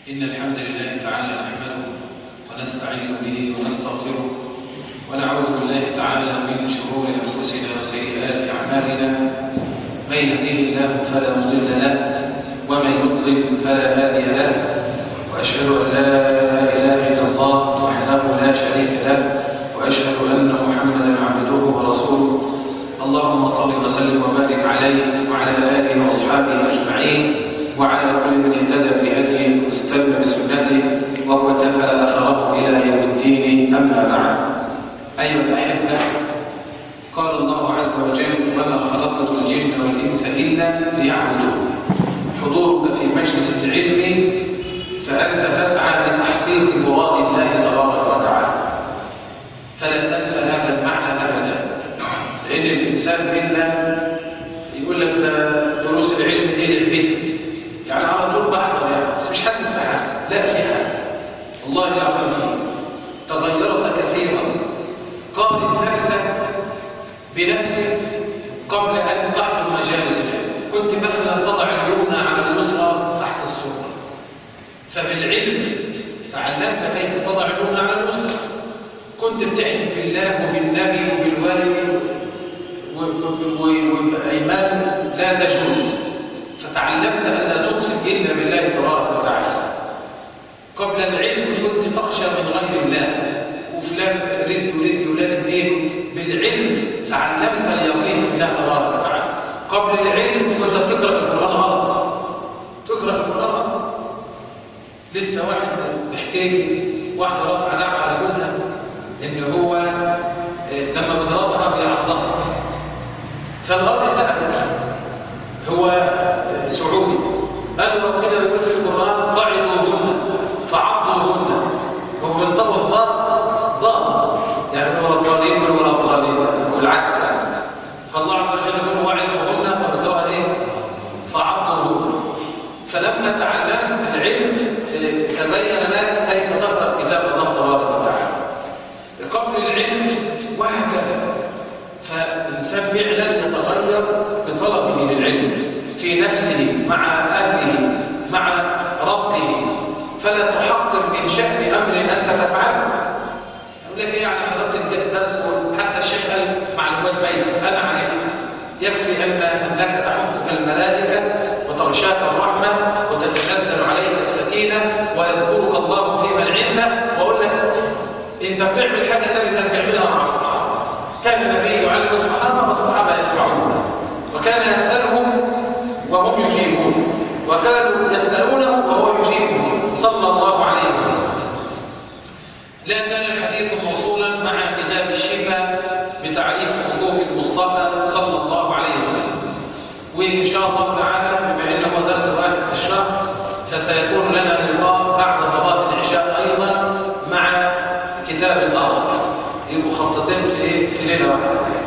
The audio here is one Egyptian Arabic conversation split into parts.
إن الحمد لله تعالى نحمده ونستعين به ونستغفره ونعوذ بالله تعالى من شرور أنفسنا وسيئات أعمالنا من يهديه الله فلا مضل له ومن يضلل فلا هادي له وأشهد أن لا إله إلا الله وحده لا شريك له وأشهد أن محمدا عبده ورسوله اللهم صل وسلم وبارك عليه وعلى آله وأصحابه أجمعين وعلى كل من اهتدى بهديه واستنى بسنته وكتفى أثره إلى يوم الدين أما بعد أيها الأحبة قال الله عز وجل وما خلقت الجن والإنس إلا ليعبدون حضورك في مجلس العلم فأنت تسعى لتحقيق مراد الله تبارك وتعالى فلا تنسى هذا المعنى أبدا لأن الإنسان منا يقول لك ده دروس العلم دي لعبتي يعني على طول بحضر يعني بس مش حاسس بحاجة لا في حاجة الله العظيم فيه تغيرت كثيرا قارن نفسك بنفسك قبل أن تحضر مجالس العلم كنت مثلا تضع اليمنى على اليسرى تحت السرة فبالعلم تعلمت كيف تضع اليمنى على اليسرى كنت بتحلف بالله وبالنبي وبالولي وبأيمان لا تجوز فتعلمت أن لا تقسم إلا بالله تبارك وتعالى قبل العلم كنت تخشى من غير الله وفلان رزق ورزق ولاد ايه بالعلم تعلمت اليقين في الله تبارك وتعالى قبل العلم كنت بتقرا القران غلط تقرا القران غلط لسه واحد بيحكي لي واحده رافعه دعوه على جوزها ان هو لما بيضربها بيعضها فالقاضي سال هو سعودي قال ربنا بيقول في القران فعلوهن فعضوهن هو بينطقوا الضاد ضاد يعني ولا الضالين ولا الضالين والعكس يعني فالله عز وجل يقول وعظوهن فبقرأ ايه فعضوهن فلما تعلمت العلم تبين لك كيف تقرأ كتاب الله تبارك وتعالى قبل العلم وهكذا فالإنسان فعلا يتغير بطلبه للعلم في نفسه مع أهله مع ربه فلا تحقر من شأن أمر أنت تفعله يقول لك إيه يعني حضرتك الدرس حتى الشيخ قال معلومات باينة أنا عارفها يكفي أن أنك تعفك الملائكة وتغشاك الرحمة وتتنزل عليك السكينة ويذكرك الله في من عنده وأقول لك أنت بتعمل حاجة النبي كان بيعملها مع الصحابة كان النبي يعلم الصحابة والصحابة يسمعون وكان يسألهم وهم يجيبون وكانوا يسألونه وهو يجيبهم صلى الله عليه وسلم لا زال الحديث موصولا مع كتاب الشفاء بتعريف حقوق المصطفى صلى الله عليه وسلم وإن شاء الله تعالى بما أنه درس واحد في الشهر فسيكون لنا لقاء بعد صلاة العشاء أيضا مع كتاب آخر يبقوا خطتين في إيه؟ في ليلة واحدة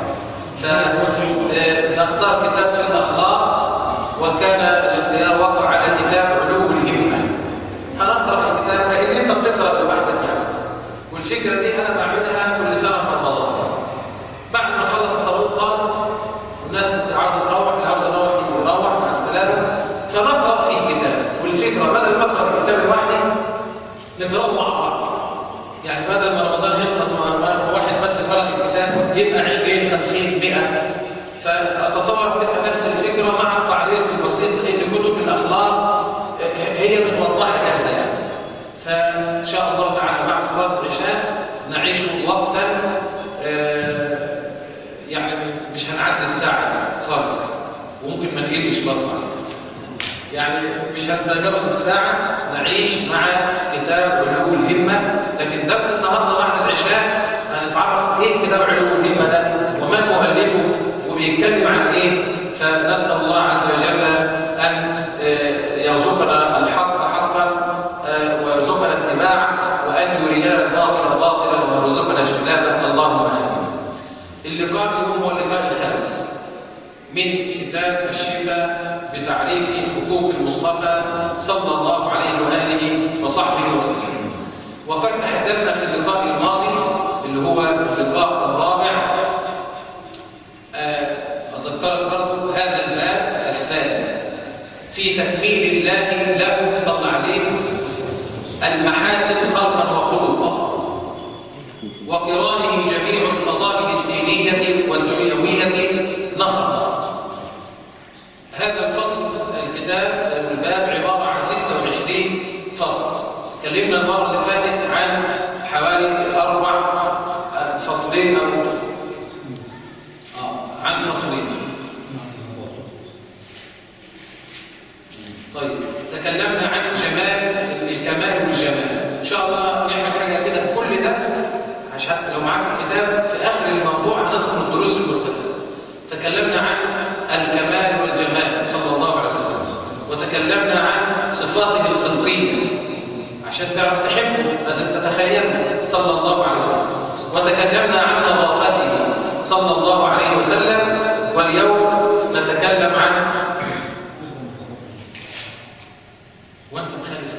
فنختار كتاب في الأخلاق وكان الاختيار وقع على كتاب علو الهمة هنقرأ الكتاب كأن أنت بتقرأ لوحدك يعني والفكرة دي أنا بعملها كل سنة في رمضان بعد ما خلص الطابور خالص والناس عاوزة تروح اللي عاوز يروح يروح مع السلامة فنقرأ في الكتاب والفكرة بدل ما أقرأ الكتاب لوحدي نقرأه مع بعض يعني بدل ما رمضان يخلص واحد بس قرأ الكتاب يبقى 20 50 100 فأتصور كده نفس الفكرة مع التعليق البسيط ان كتب الأخلاق هي بتوضحها جاهزة يعني فإن شاء الله تعالى مع صلاة العشاء نعيش وقتا يعني مش هنعدي الساعة خالص وممكن ما نقلش برضه يعني مش هنتجاوز الساعة نعيش مع كتاب علو الهمة لكن درس النهارده بعد العشاء هنتعرف ايه كتاب علو الهمة ده ومن مؤلفه وبيتكلم عن ايه فنسأل الله عز وجل أن يرزقنا الحق حقا ويرزقنا اتباعه وأن يرينا الباطل باطلا ويرزقنا اجتنابه اللهم آمين اللقاء اليوم هو اللقاء الخامس من كتاب الشفاء بتعريف حقوق المصطفى صلى الله عليه وآله وصحبه وسلم وقد تحدثنا في اللقاء الماضي اللي هو اللقاء الرابع أذكرك برضه هذا الباب الثاني في تكميل الله له صلى عليه المحاسن خلقا وخلقا وقرانه جميع الفضائل الدينية والدنيوية نصبا هذا الفصل الكتاب الباب عبارة عن 26 فصل تكلمنا المرة اللي فاتت عن حوالي أربع فصلين أو آه عن فصلين طيب تكلمنا عن جمال الكمال والجمال إن شاء الله نعمل حاجة كده في كل درس عشان لو معاك الكتاب في آخر الموضوع هنذكر الدروس المستفادة تكلمنا عن الكمال والجمال صلى الله عليه وسلم وتكلمنا عن صفاته الخلقية عشان تعرف تحبه لازم تتخيله صلى الله عليه وسلم وتكلمنا عن نظافته صلى الله عليه وسلم واليوم نتكلم عن وانت مخالف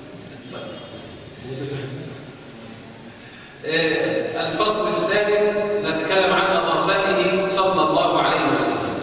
آه، الفصل الثالث نتكلم عن نظافته صلى الله عليه وسلم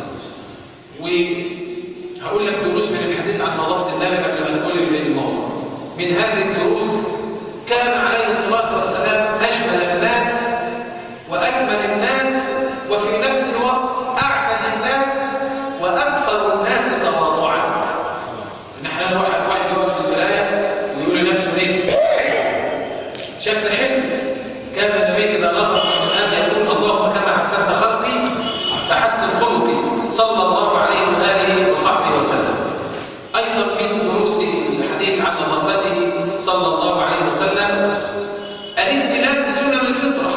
وهقول لك دروس من الحديث عن نظافة النبي قبل ما نقول الموضوع من هذه الدروس كان عليه الصلاة والسلام أجمل الناس وأكمل الناس وفي نفس الوقت أعبد الناس وأكثر الناس تواضعا نحن واحد واحد يقف في المراية ويقول لنفسه إيه شكل حلو كان النبي إذا نظر من هذا يقول اللهم كما حسنت خلقي فحسن خلقي صلى الله عليه وآله وصحبه وسلم أيضا من دروس الحديث عن نظافته صلى الله عليه وسلم الاستلام بسنن الفطرة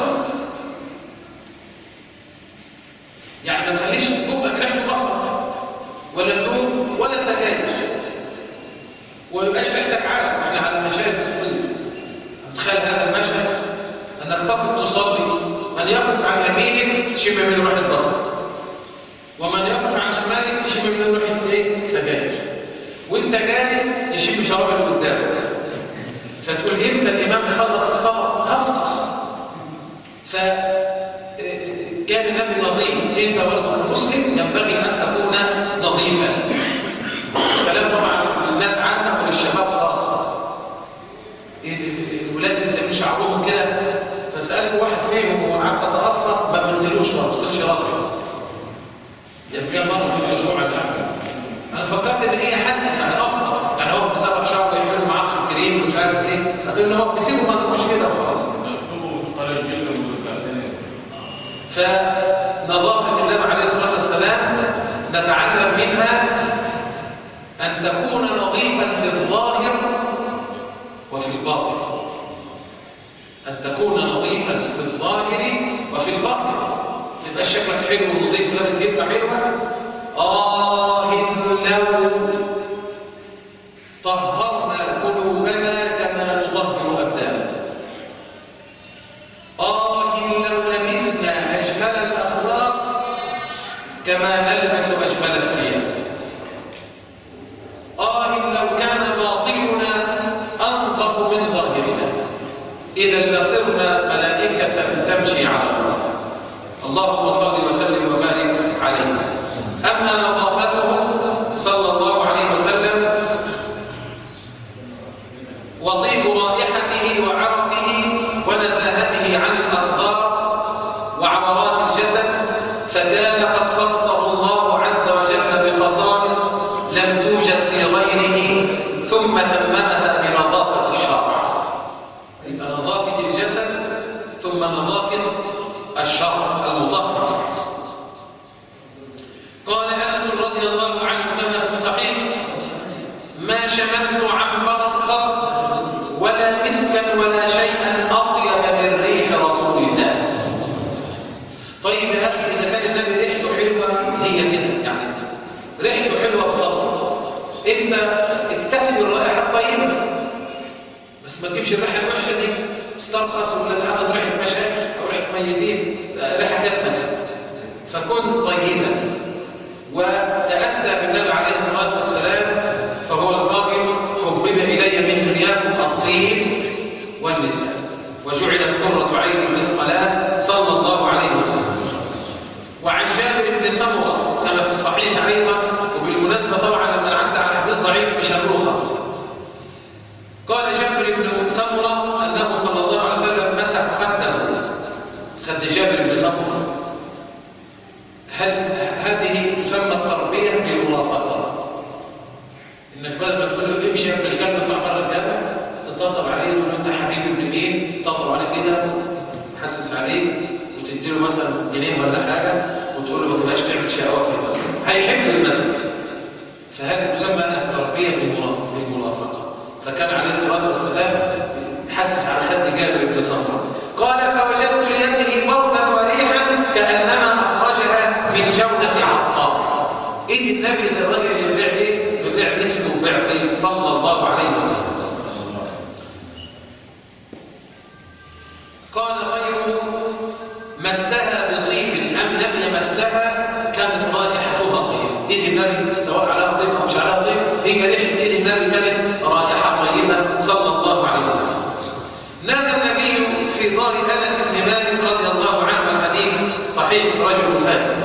يعني ما تخليش بقك ريحته بصل ولا ندوب ولا سجاير وما يبقاش ريحتك عالم احنا على مشاهد الصيف تخيل هذا المشهد انك تقف تصلي من يقف عن يمينك تشم من روح البصر ومن يقف عن شمالك تشم من روح الايه سجاير وانت جالس تشم شراب اللي قدامك فتقول امتى الامام يخلص الصلاه هفطس ف كان النبي نظيف انت برضه المسلم ينبغي ان تكون نظيفا الكلام طبعا الناس عامه وللشباب خاصه الولاد اللي سايبين شعرهم كده فسالت واحد فيهم وقعدت اتاثر ما بنزلوش ما بنزلش راسه يتكلم مره في الاسبوع انا فكرت ان هي حل يعني اصلا يعني هو بسبب شعره يعملوا معاه في الكريم ومش عارف ايه هتقول ان هو بيسيبوا ما تبقوش كده وخلاص فنظافه النبي عليه الصلاه والسلام نتعلم منها ان تكون نظيفا في الظاهر وفي الباطن ان تكون نظيفا في الظاهر وفي الباطن يبقى شكلك حلو ونظيف ولابس جبنه حلوه آه لو طهرنا قلوبنا كما نطهر أبداننا آه لو لمسنا أجمل الأخلاق كما نلبس أجمل الثياب آه لو كان باطننا أنظف من ظاهرنا إذا لصرنا ملائكة تمشي على الأرض اللهم صل وسلم وبارك عليه أما نظافته صلى الله عليه وسلم وطيب رائحته وعرقه ونزاهته عن الأرضاء وعورات الجسد فكان قد خصه الله عز وجل بخصائص لم توجد في غيره ثم تممها بنظافة الشرع يبقى نظافة الجسد ثم نظافة الشرع المطهر قال انس رضي الله عنه كما في الصحيح ما شممت عنبرا قط ولا مسكا ولا شيئا اطيب من ريح رسول الله طيب يا اخي اذا كان النبي ريحته حلوه هي كده يعني ريحته حلوه بطبع انت اكتسب الرائحه الطيبه بس ما تجيبش الريحه الوحشه دي استرخص ولا حاطط ريحه مشاكل او ريحه ميتين ريحه جنه فكن طيبا وتأسى بالنبي عليه الصلاة والسلام فهو القائل حبب إلي من دنياكم الطيب والنساء وجعلت قرة عيني في الصلاة صلى الله عليه وسلم وعن جابر بن سمرة كما في الصحيح أيضا وبالمناسبة طبعا لما عدى على حديث ضعيف بشروخة قال جابر بن يمشي يا ابن الكلب يطلع بره الجامع تطبطب عليه تقول له انت حبيبي ابن مين تطبطب عليه كده تحسس عليه وتديله مثلا جنيه ولا حاجه وتقول له ما تبقاش تعمل شقاوه في المسجد هيحب المسجد فهذه تسمى التربيه بالملاصقه بالملاصقه فكان عليه الصلاه والسلام حسس على خد جابر بن سمره قال فوجدت ليده بردا وريحا كانما اخرجها من جوده عطار ايد النبي زي الراجل اللي بيبيع ايه بيبيع مسك وبيع طيب صلى الله عليه وسلم قال غيره مسها بطيب ام لم يمسها كانت رائحتها طيبه ايد النبي سواء عليها طيب او مش عليها طيب هي ريحه ايد النبي كانت رائحه طيبه صلى الله عليه وسلم نادى النبي في دار انس بن مالك رضي الله عنه الحديث صحيح رجل خالد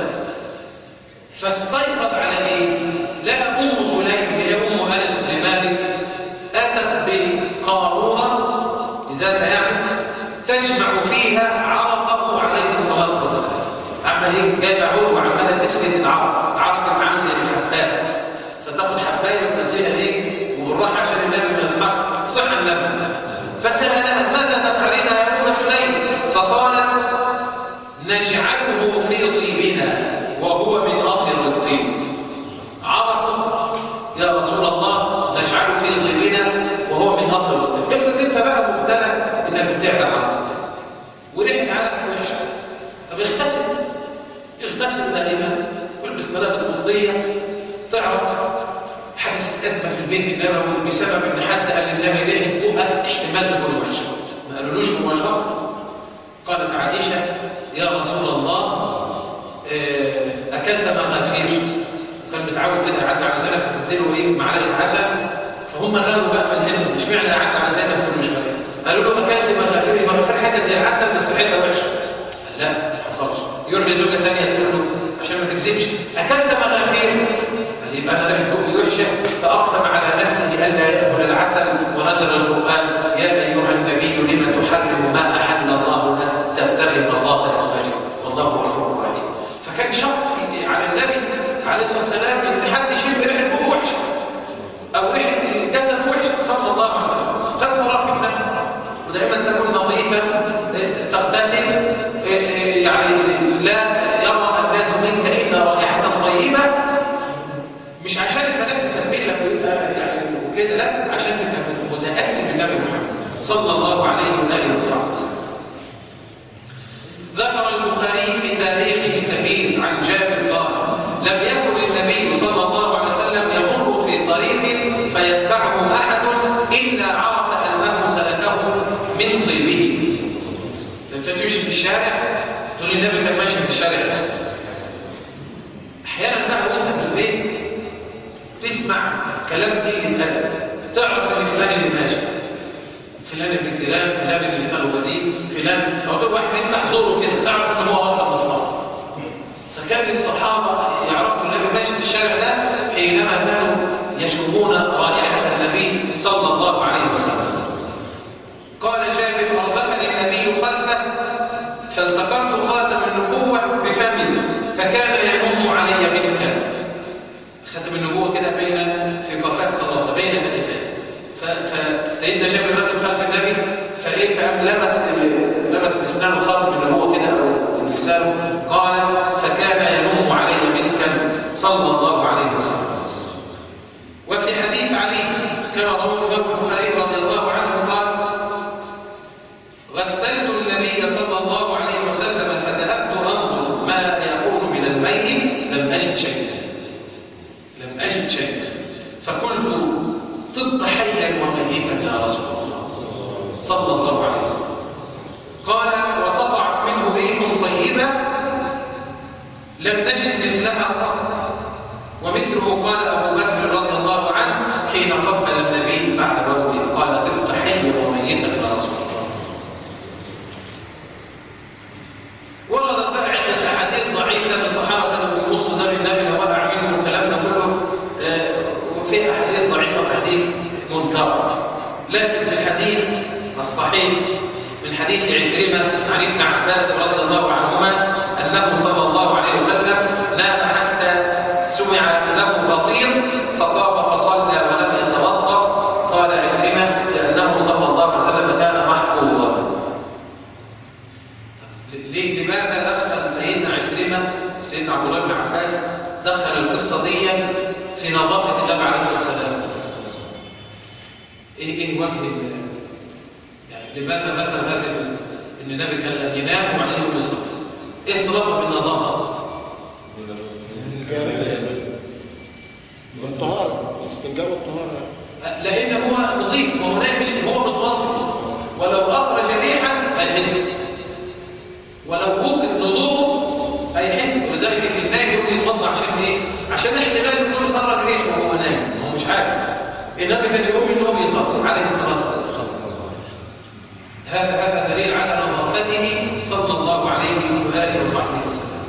فاستيقظ على ايه لقى ام سليم اللي هي ام انس بن مالك اتت بقاروره ازازه يعني تجمع فيها عرقه عليه الصلاه والسلام عمال ايه جايبه عود وعماله تسكت العرق عرق عامل زي الحبات فتاخد حبايه وتنزلها ايه وبالراحه عشان النبي ما يسمعش صح النبي فسالها ماذا تفعلين يا ام سليم فقالت نجعله في طيبنا وهو من اطيب الطيب عرق يا رسول الله نجعله في طيبنا وهو من اطيب الطيب افرض انت بقى مبتلى انك بتعرق عرق وريحه عرقك وحشه طب اغتسل اغتسل دائما والبس ملابس مرضيه تعرف حدث ازمه في البيت النبوي بسبب ان حد قال للنبي ريحه بقى احتمال تكون وحشه ما قالولوش مباشره قالت عائشه يا رسول الله اكلت مغافير كان متعود كده يعدي على زينب فتديله ايه معلقه عسل فهم غاروا بقى من هنا اشمعنى قعدت على زينب كل شويه قالوا له اكلت مغافير المغافير حاجه زي العسل بس ريحتها وحشه قال لا ما حصلش يروح لزوجه ثانيه تقول له عشان ما تكذبش اكلت مغافير قال يبقى انا ريحه بقي وحشه فاقسم على نفسه الا ياكل العسل ونزل القران يا ايها النبي لم تحرم ما احل الله لك تبتغي مرضات ازواجك والله غفور رحيم فكان شرط على النبي عليه الصلاه والسلام ان حد يشم ريحه بقه وحشه او ريحه جسد وحش صلى الله عليه وسلم فانت راقب نفسك ودائما تكون نظيفا تغتسل يعني لا يرى الناس منك الا رائحه طيبه مش عشان البنات تسمي لك ويبقى يعني وكده لا عشان تبقى متاسي بالنبي محمد صلى الله عليه واله وصحبه وسلم ذكر البخاري في تاريخه الكبير عن جابر قال لم يكن النبي صلى الله عليه وسلم يمر في طريق فيتبعه احد الا عرف انه سلكه من طيبه انت تمشي في الشارع تقول النبي كان ماشي في الشارع احيانا بقى وانت في البيت تسمع كلام قله ادب تعرف ان فلان اللي ماشي فلان ابن الجيران فلان اللي لسانه وزير فلان او تبقى واحد يفتح زوره كده تعرف ان هو وصل للصلاه فكان الصحابه يعرفوا النبي ماشي في الشارع ده حينما كانوا يشمون رائحه النبي صلى الله عليه وسلم قال جابر اردفني النبي خلفه فالتقمت خاتم النبوه بفمي فكان ينم علي مسكا خاتم النبوه كده بين في قفاه صلى الله عليه وسلم بين كتفيه فسيدنا جابر رجل خلف النبي فايه فقام لمس لمس بسنانه خاتم النبوه كده او لسانه قال فكان ينم علي مسكا صلى الله عليه وسلم وفي حديث علي كما رواه الامام البخاري رضي الله عنه قال غسلت النبي صلى الله عليه وسلم فذهبت انظر ما يكون من الميت لم اجد شيئا لم اجد شيئا فقلت طب حيا وميتا يا رسول الله صلى الله عليه وسلم قال وسطعت منه ريح طيبه لم نجد مثلها قط ومثله قال ابو بكر رضي الله عنه حين قبل النبي بعد موته قال طب حيا وميتا يا رسول الله وردت بقى عده احاديث ضعيفه بالصحابه كانوا بيبصوا ده بالنبي لو وقع منه الكلام ده كله وفي احاديث ضعيفه واحاديث منكره لكن في الحديث الصحيح من حديث عكرمه عن ابن عباس رضي الله عنهما انه صلى الله عليه وسلم نام حتى سمع له خطير فقام فصلى ولم يتوضا في نظافة النبي عليه الصلاة والسلام إيه إيه وجه يعني لماذا ذكر هذا إن النبي كان ينام وبعدين يقوم يصلي إيه صلاته في النظافة؟ والطهارة استنجاء والطهارة لأن هو نظيف وهو نايم مش هو متوضي ولو أخرج ريحا هيحس ولو وجد نضوء هيحس ولذلك النايم يقول يتوضا عشان ايه؟ عشان احتمال يكون خرج ريح وهو نايم هو مش عارف النبي كان يقوم النوم يتوضا عليه الصلاه والسلام هذا هذا دليل على نظافته صلى الله عليه واله وصحبه وسلم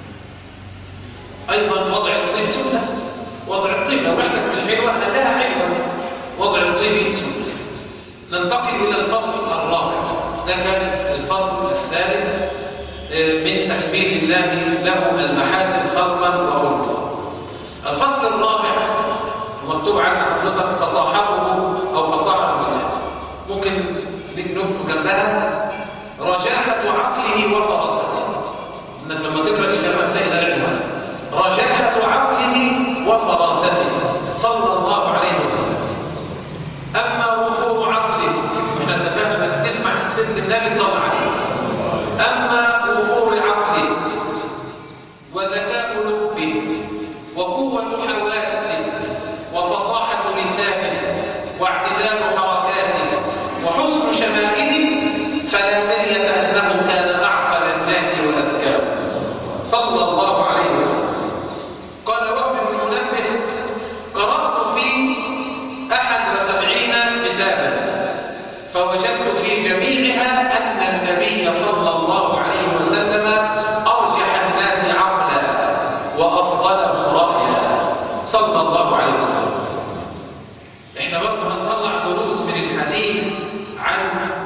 ايضا وضع الطيب سنه وضع الطيب لو ريحتك مش حلوه خليها حلوه وضع الطيب سنه ننتقل الى الفصل الرابع ده كان الفصل الثالث من تكبير الله له المحاسن خلقا وخلقا الفصل الرابع مكتوب عند حضرتك فصاحته او فصاحه لسانه ممكن نكتب جنبها رجاحه عقله وفراسته انك لما تقرا الكلام هتلاقي ده العنوان رجاحه عقله وفراسته صلى الله عليه وسلم اما وفور عقله احنا اتفقنا انك تسمع سيره النبي تصلي عليه اما وفور عقله وذكاء لبه وقوه حواسه وفصاحه لسانه واعتدال حركاته وحسن شمائله فلا مريه انه كان اعقل الناس واذكاه صلى الله عليه وسلم قال وهب بن منبه قرات في احد وسبعين كتابا فوجدت في جميعها ان النبي صلى الله عليه وسلم ارجح الناس عقلا وافضلهم رايا صلى الله عليه وسلم احنا برضه هنطلع دروس من الحديث عن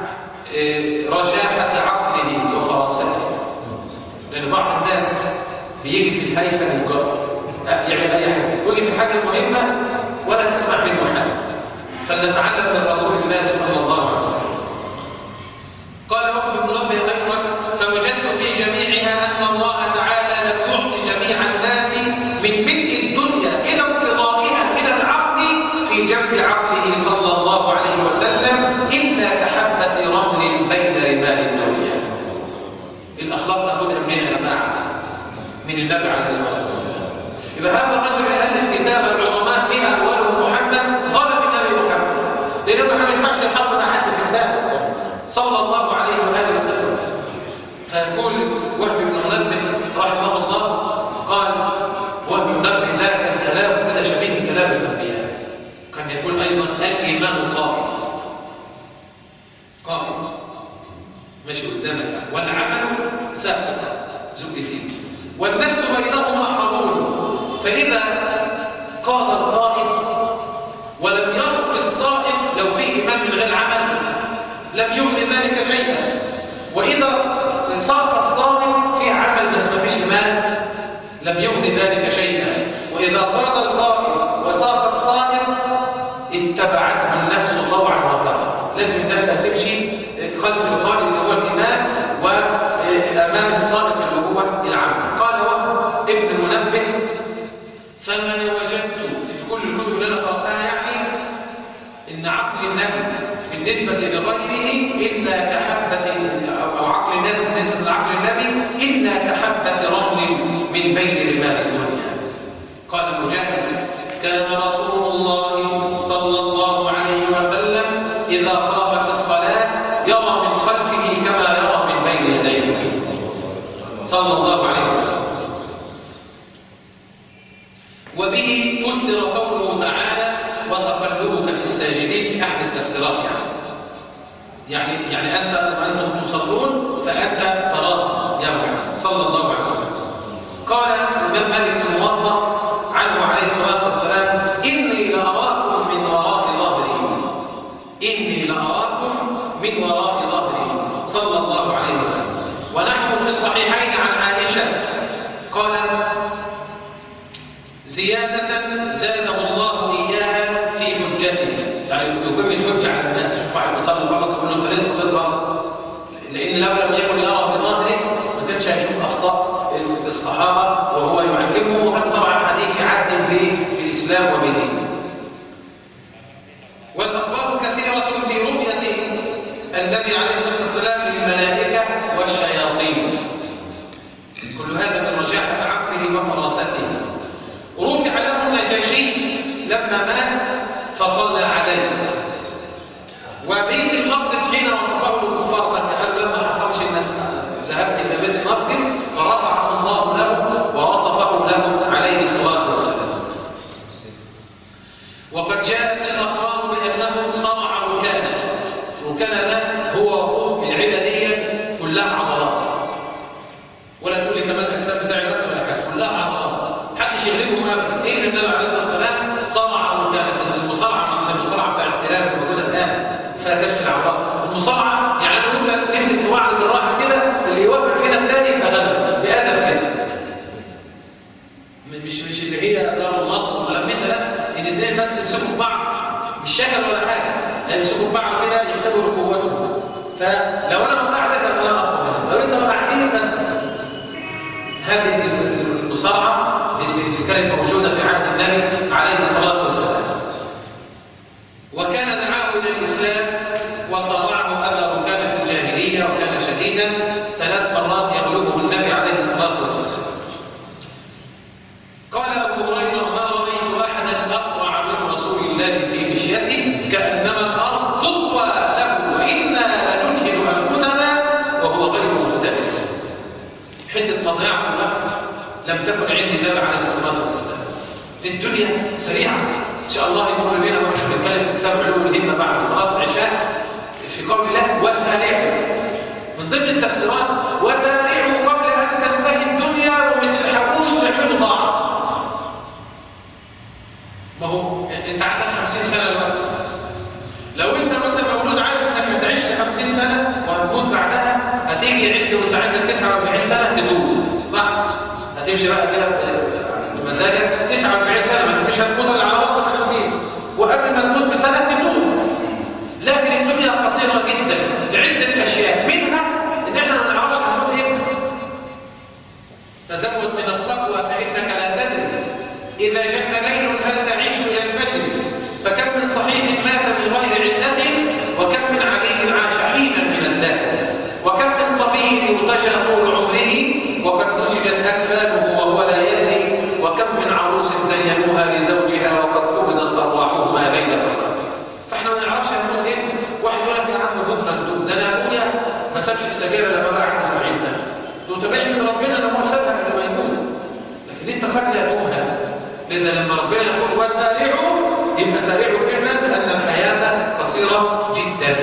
رجاحه عقله وفراسته لان بعض الناس بيجي في الهيفه الجار يعمل اي حاجه يجي في حاجه مهمه ولا تسمع منه حاجه فلنتعلم من رسول الله صلى الله عليه وسلم قال وهب بن ربه ايضا فوجدت في جميعها ان الله تعالى لم يعط جميع الناس من بدء الدنيا الى انقضائها من العقل في جنب عقله صلى الله عليه وسلم الا كحبه رمل بين رمال الدنيا الاخلاق ناخدها منين يا جماعه من النبي عليه الصلاه والسلام يبقى هذا الرجل الف كتاب العظماء بها اوله محمد ظلم النبي محمد لانه ما ينفعش يحط مع حد في كتابه صلى الله عليه واله وسلم فيقول وهب بن منبه رحمه الله قال وهب بن منبه ده كان كلامه كده شبيه بكلام الانبياء كان يقول ايضا الايمان قائد قائد ماشي قدامك والعمل سابق زق فيه والنفس بينهما حرون فاذا قاد القائد ولم يسق الصائم لو فيه ايمان من غير عمل لم يغن ذلك شيئا واذا ساق الصائم فيه عمل بس ما فيش ايمان لم يغن ذلك شيئا واذا قاد القائد وساق الصائم اتبعته النفس طوعا وكرها لازم النفس هتمشي خلف القائد اللي هو الايمان وامام الصائم اللي هو العمل قال وهب ابن منبه فما وجدت في كل الكتب اللي انا قراتها يعني ان عقل النبي بالنسبه لغيره الا كحبه او عقل الناس بالنسبه لعقل النبي الا كحبه رمل من بين رمال الدنيا قال مجاهد كان رسول الله صلى الله عليه وسلم اذا قام في الصلاه يرى من خلفه كما يرى من بين يديه صلى الله عليه وسلم وبه فسر قوله تعالى وتقلبك في الساجدين في احد التفسيرات يعني يعني يعني انت وانتم تصلون فانت تراه يا محمد صلى الله عليه وسلم قال الامام مالك في الموضع عنه عليه الصلاه والسلام اني لاراكم من وراء ظهري اني لاراكم من وراء ظهري صلى الله عليه وسلم ونحن في الصحيحين عن عائشه قال زيادة زاده الله إياها في حجته يعني يقيم الحجة على الناس شوف واحد بيصلي غلط يقول له أنت ليه صليت غلط لأن لو لم يكن يرى بظاهره ما كانش هيشوف أخطاء الصحابة وهو يعلمه وكان طبعا حديث عهد بالإسلام وبدينه والأخبار كثيرة في رؤية النبي عليه الصلاة والسلام للملائكة والشياطين كل هذا من رجاحة عقله وفراسته رفع له النجاشي لما مات فصلى عليه وبيت المقدس حين وصفه الكفار مكة قالوا لا ما حصلش انك ذهبت الى بيت المقدس فرفعه الله له ووصفه له عليه الصلاه والسلام وقد جاءت الاخبار بانه صنع ركانا ركانا ده هو العيله دي كلها عضلات ولا تقول لي كمان الاجسام بتاعي وقت ولا حاجه كلها عضلات محدش يغلبهم ابدا ايه النبي عليه الصلاه والسلام صنع ركانا اسم المصارعه مش زي المصارعه بتاع التلال الموجوده الان فيها كشف العورات المصارعه يعني لو انت نمسك في بعض بالراحه كده اللي يوافق فينا الثاني يبقى غلب بادب كده مش مش اللي هي ضرب ونط ولا من ده لا ان الاثنين بس يمسكوا في بعض مش شكل ولا حاجه يعني يمسكوا في بعض كده يختبروا قوتهم فلو انا وقعتك انا اقوى منك لو انت وقعتني بس هذه المصارعه اللي كانت موجوده في عهد النبي عليه الصلاه والسلام وكان دعاه الى الاسلام وصارعه ابا ركان في الجاهليه وكان شديدا ثلاث مرات يغلبه النبي عليه الصلاه والسلام قال ابو هريره ما رايت احدا اسرع من رسول الله في مشيته كانما الارض تطوى له وانا لنجهد انفسنا وهو غير مختلف حته مضيعه الوقت لم تكن عند النبي عليه الصلاه والسلام الدنيا سريعه ان شاء الله يمر بنا ونحن بنتكلم في كتاب علوم الهمه بعد صلاه العشاء في قول الله وسارعوا من ضمن التفسيرات وسارعوا قبل ان تنتهي الدنيا وما تلحقوش تعملوا طاعه ما هو انت عندك 50 سنه دلوقتي لو انت وانت مولود عارف انك هتعيش ل 50 سنه وهتموت بعدها هتيجي عند وانت عندك 49 سنه تدوب صح؟ هتمشي بقى كده بمزاجك 49 سنه ما انت مش هتموت الا على راسك 50 وقبل ما تموت بسنه تموت لكن الدنيا قصيره جدا لعده اشياء منها ان احنا ما نعرفش هنموت امتى تزود من التقوى فانك لا تدري اذا جن ليل هل تعيش الى الفجر فكم من صحيح مات من غير عله وكم من عليه عاش حينا من الدهر وكم من صبي يرتجى طول عمره وقد نسجت اكفانه وهو لا يدري وكم من عروس زينوها لزوجها وقد قبضت ارواحهما ليله القدر فاحنا ما نعرفش هنموت امتى واحد يقول لك يا عم بكره ندوب ده انا ابويا ما سابش السجاير لما بقى عنده 70 سنه لو تبعت من ربنا لما سابها قبل ما يموت لكن انت قد لا تؤمن لذا لما ربنا يقول وسارعوا يبقى سارعوا فعلا لان الحياه قصيره جدا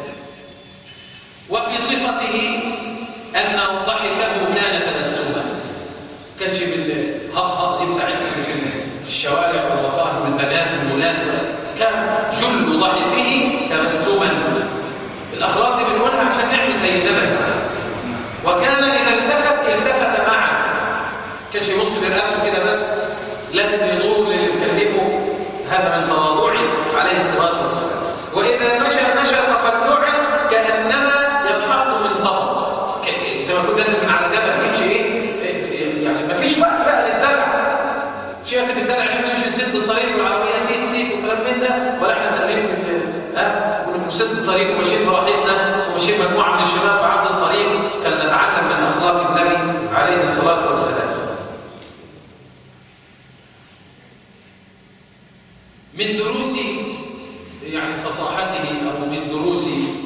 وفي صفته انه ضحكه كان تبسما كانش بالهق دي بتاعتنا في في الشوارع والمظاهر والبنات والولاد كان جل ضحكه تبسما الاخلاق دي بنقولها عشان نعمل زي النبي وكان اذا التفت التفت معه كانش يبص لرقبته كده بس لازم يدور للي بيكلمه هذا من تواضعه عليه الصلاه والسلام واذا مشى مشى تقلعا كانما ينحط من صبر زي ما كنت نازل من على جبل يمشي ايه يعني ما فيش وقت بقى للدلع شيء في الدلع ان احنا مش نسد الطريق والعربيه تيت تيت وكلام من ده ولا احنا سالين في ها ونسد الطريق وماشيين براحتنا وماشيين مجموعه من الشباب بعرض الطريق فلنتعلم من اخلاق النبي عليه الصلاه والسلام من دروس يعني فصاحته او من دروس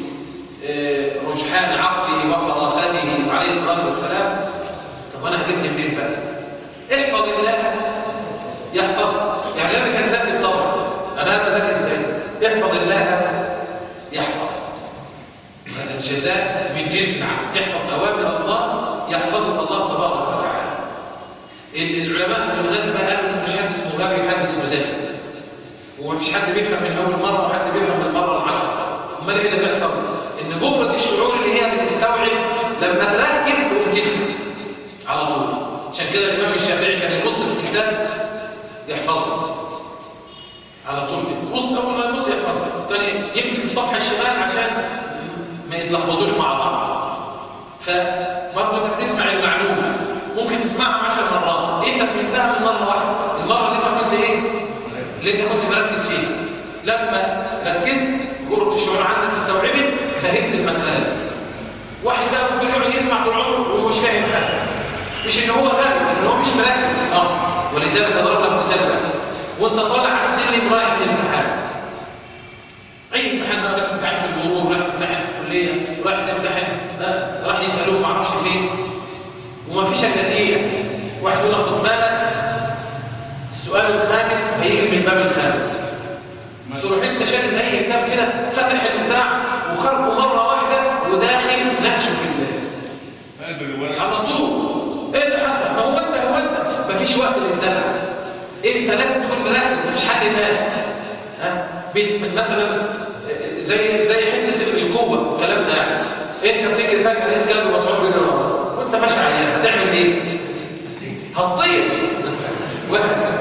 رجحان عقله وفراسته عليه الصلاه والسلام طب انا جبت منين بقى احفظ الله يحفظ يعني لما كان ذكي طبعا انا ابقى ذكي ازاي احفظ الله يحفظ هذا الجزاء من جنس العمل يحفظ اوامر الله يحفظك الله تبارك وتعالى العلماء بالمناسبه قالوا مفيش حد اسمه غبي حد اسمه ذكي ومفيش حد بيفهم من اول مره وحد بيفهم من المره العشره امال ايه اللي بيحصل ان جمله الشعور اللي هي بتستوعب لما تركز تقوم تفهم على طول عشان كده الامام الشافعي كان يبص في الكتاب يحفظه على طول كده بص اول ما يبص يحفظه كان يمسك الصفحه الشمال عشان ما يتلخبطوش مع بعض فبرضه انت بتسمع المعلومه ممكن تسمعها 10 مرات انت فهمتها من مره واحده المره اللي انت كنت ايه اللي انت كنت مركز فيه لما ركزت جرة الشعور عندك استوعبت فهمت المسألة دي واحد بقى ممكن يقعد يسمع طول عمره ومش فاهم حاجة مش ان هو غبي ان هو مش مركز في الامر ولذلك اضرب لك مثال بقى وانت طالع على السلم رايح الامتحان اي امتحان بقى رايح امتحان في المرور رايح امتحان في الكليه رايح تمتحن آه، راح يسالوه ما اعرفش فين وما فيش الا دقيقه واحد يقول لك خد بالك السؤال الخامس هيجي من الباب الخامس تروح انت شادد اي كتاب كده فاتح البتاع وخرجه مره واحده وداخل نكشه في الباب قلب الورق على طول ايه اللي حصل ما هو انت هو انت مفيش وقت للدلع انت لازم تكون مركز مفيش حد تاني ها بيت- مثلا زي زي حته القوه الكلام ده يعني انت بتجري فجاه لقيت كلب مسعود بيجري وراك وانت ماشي عيان هتعمل ايه؟ هتطير وهكذا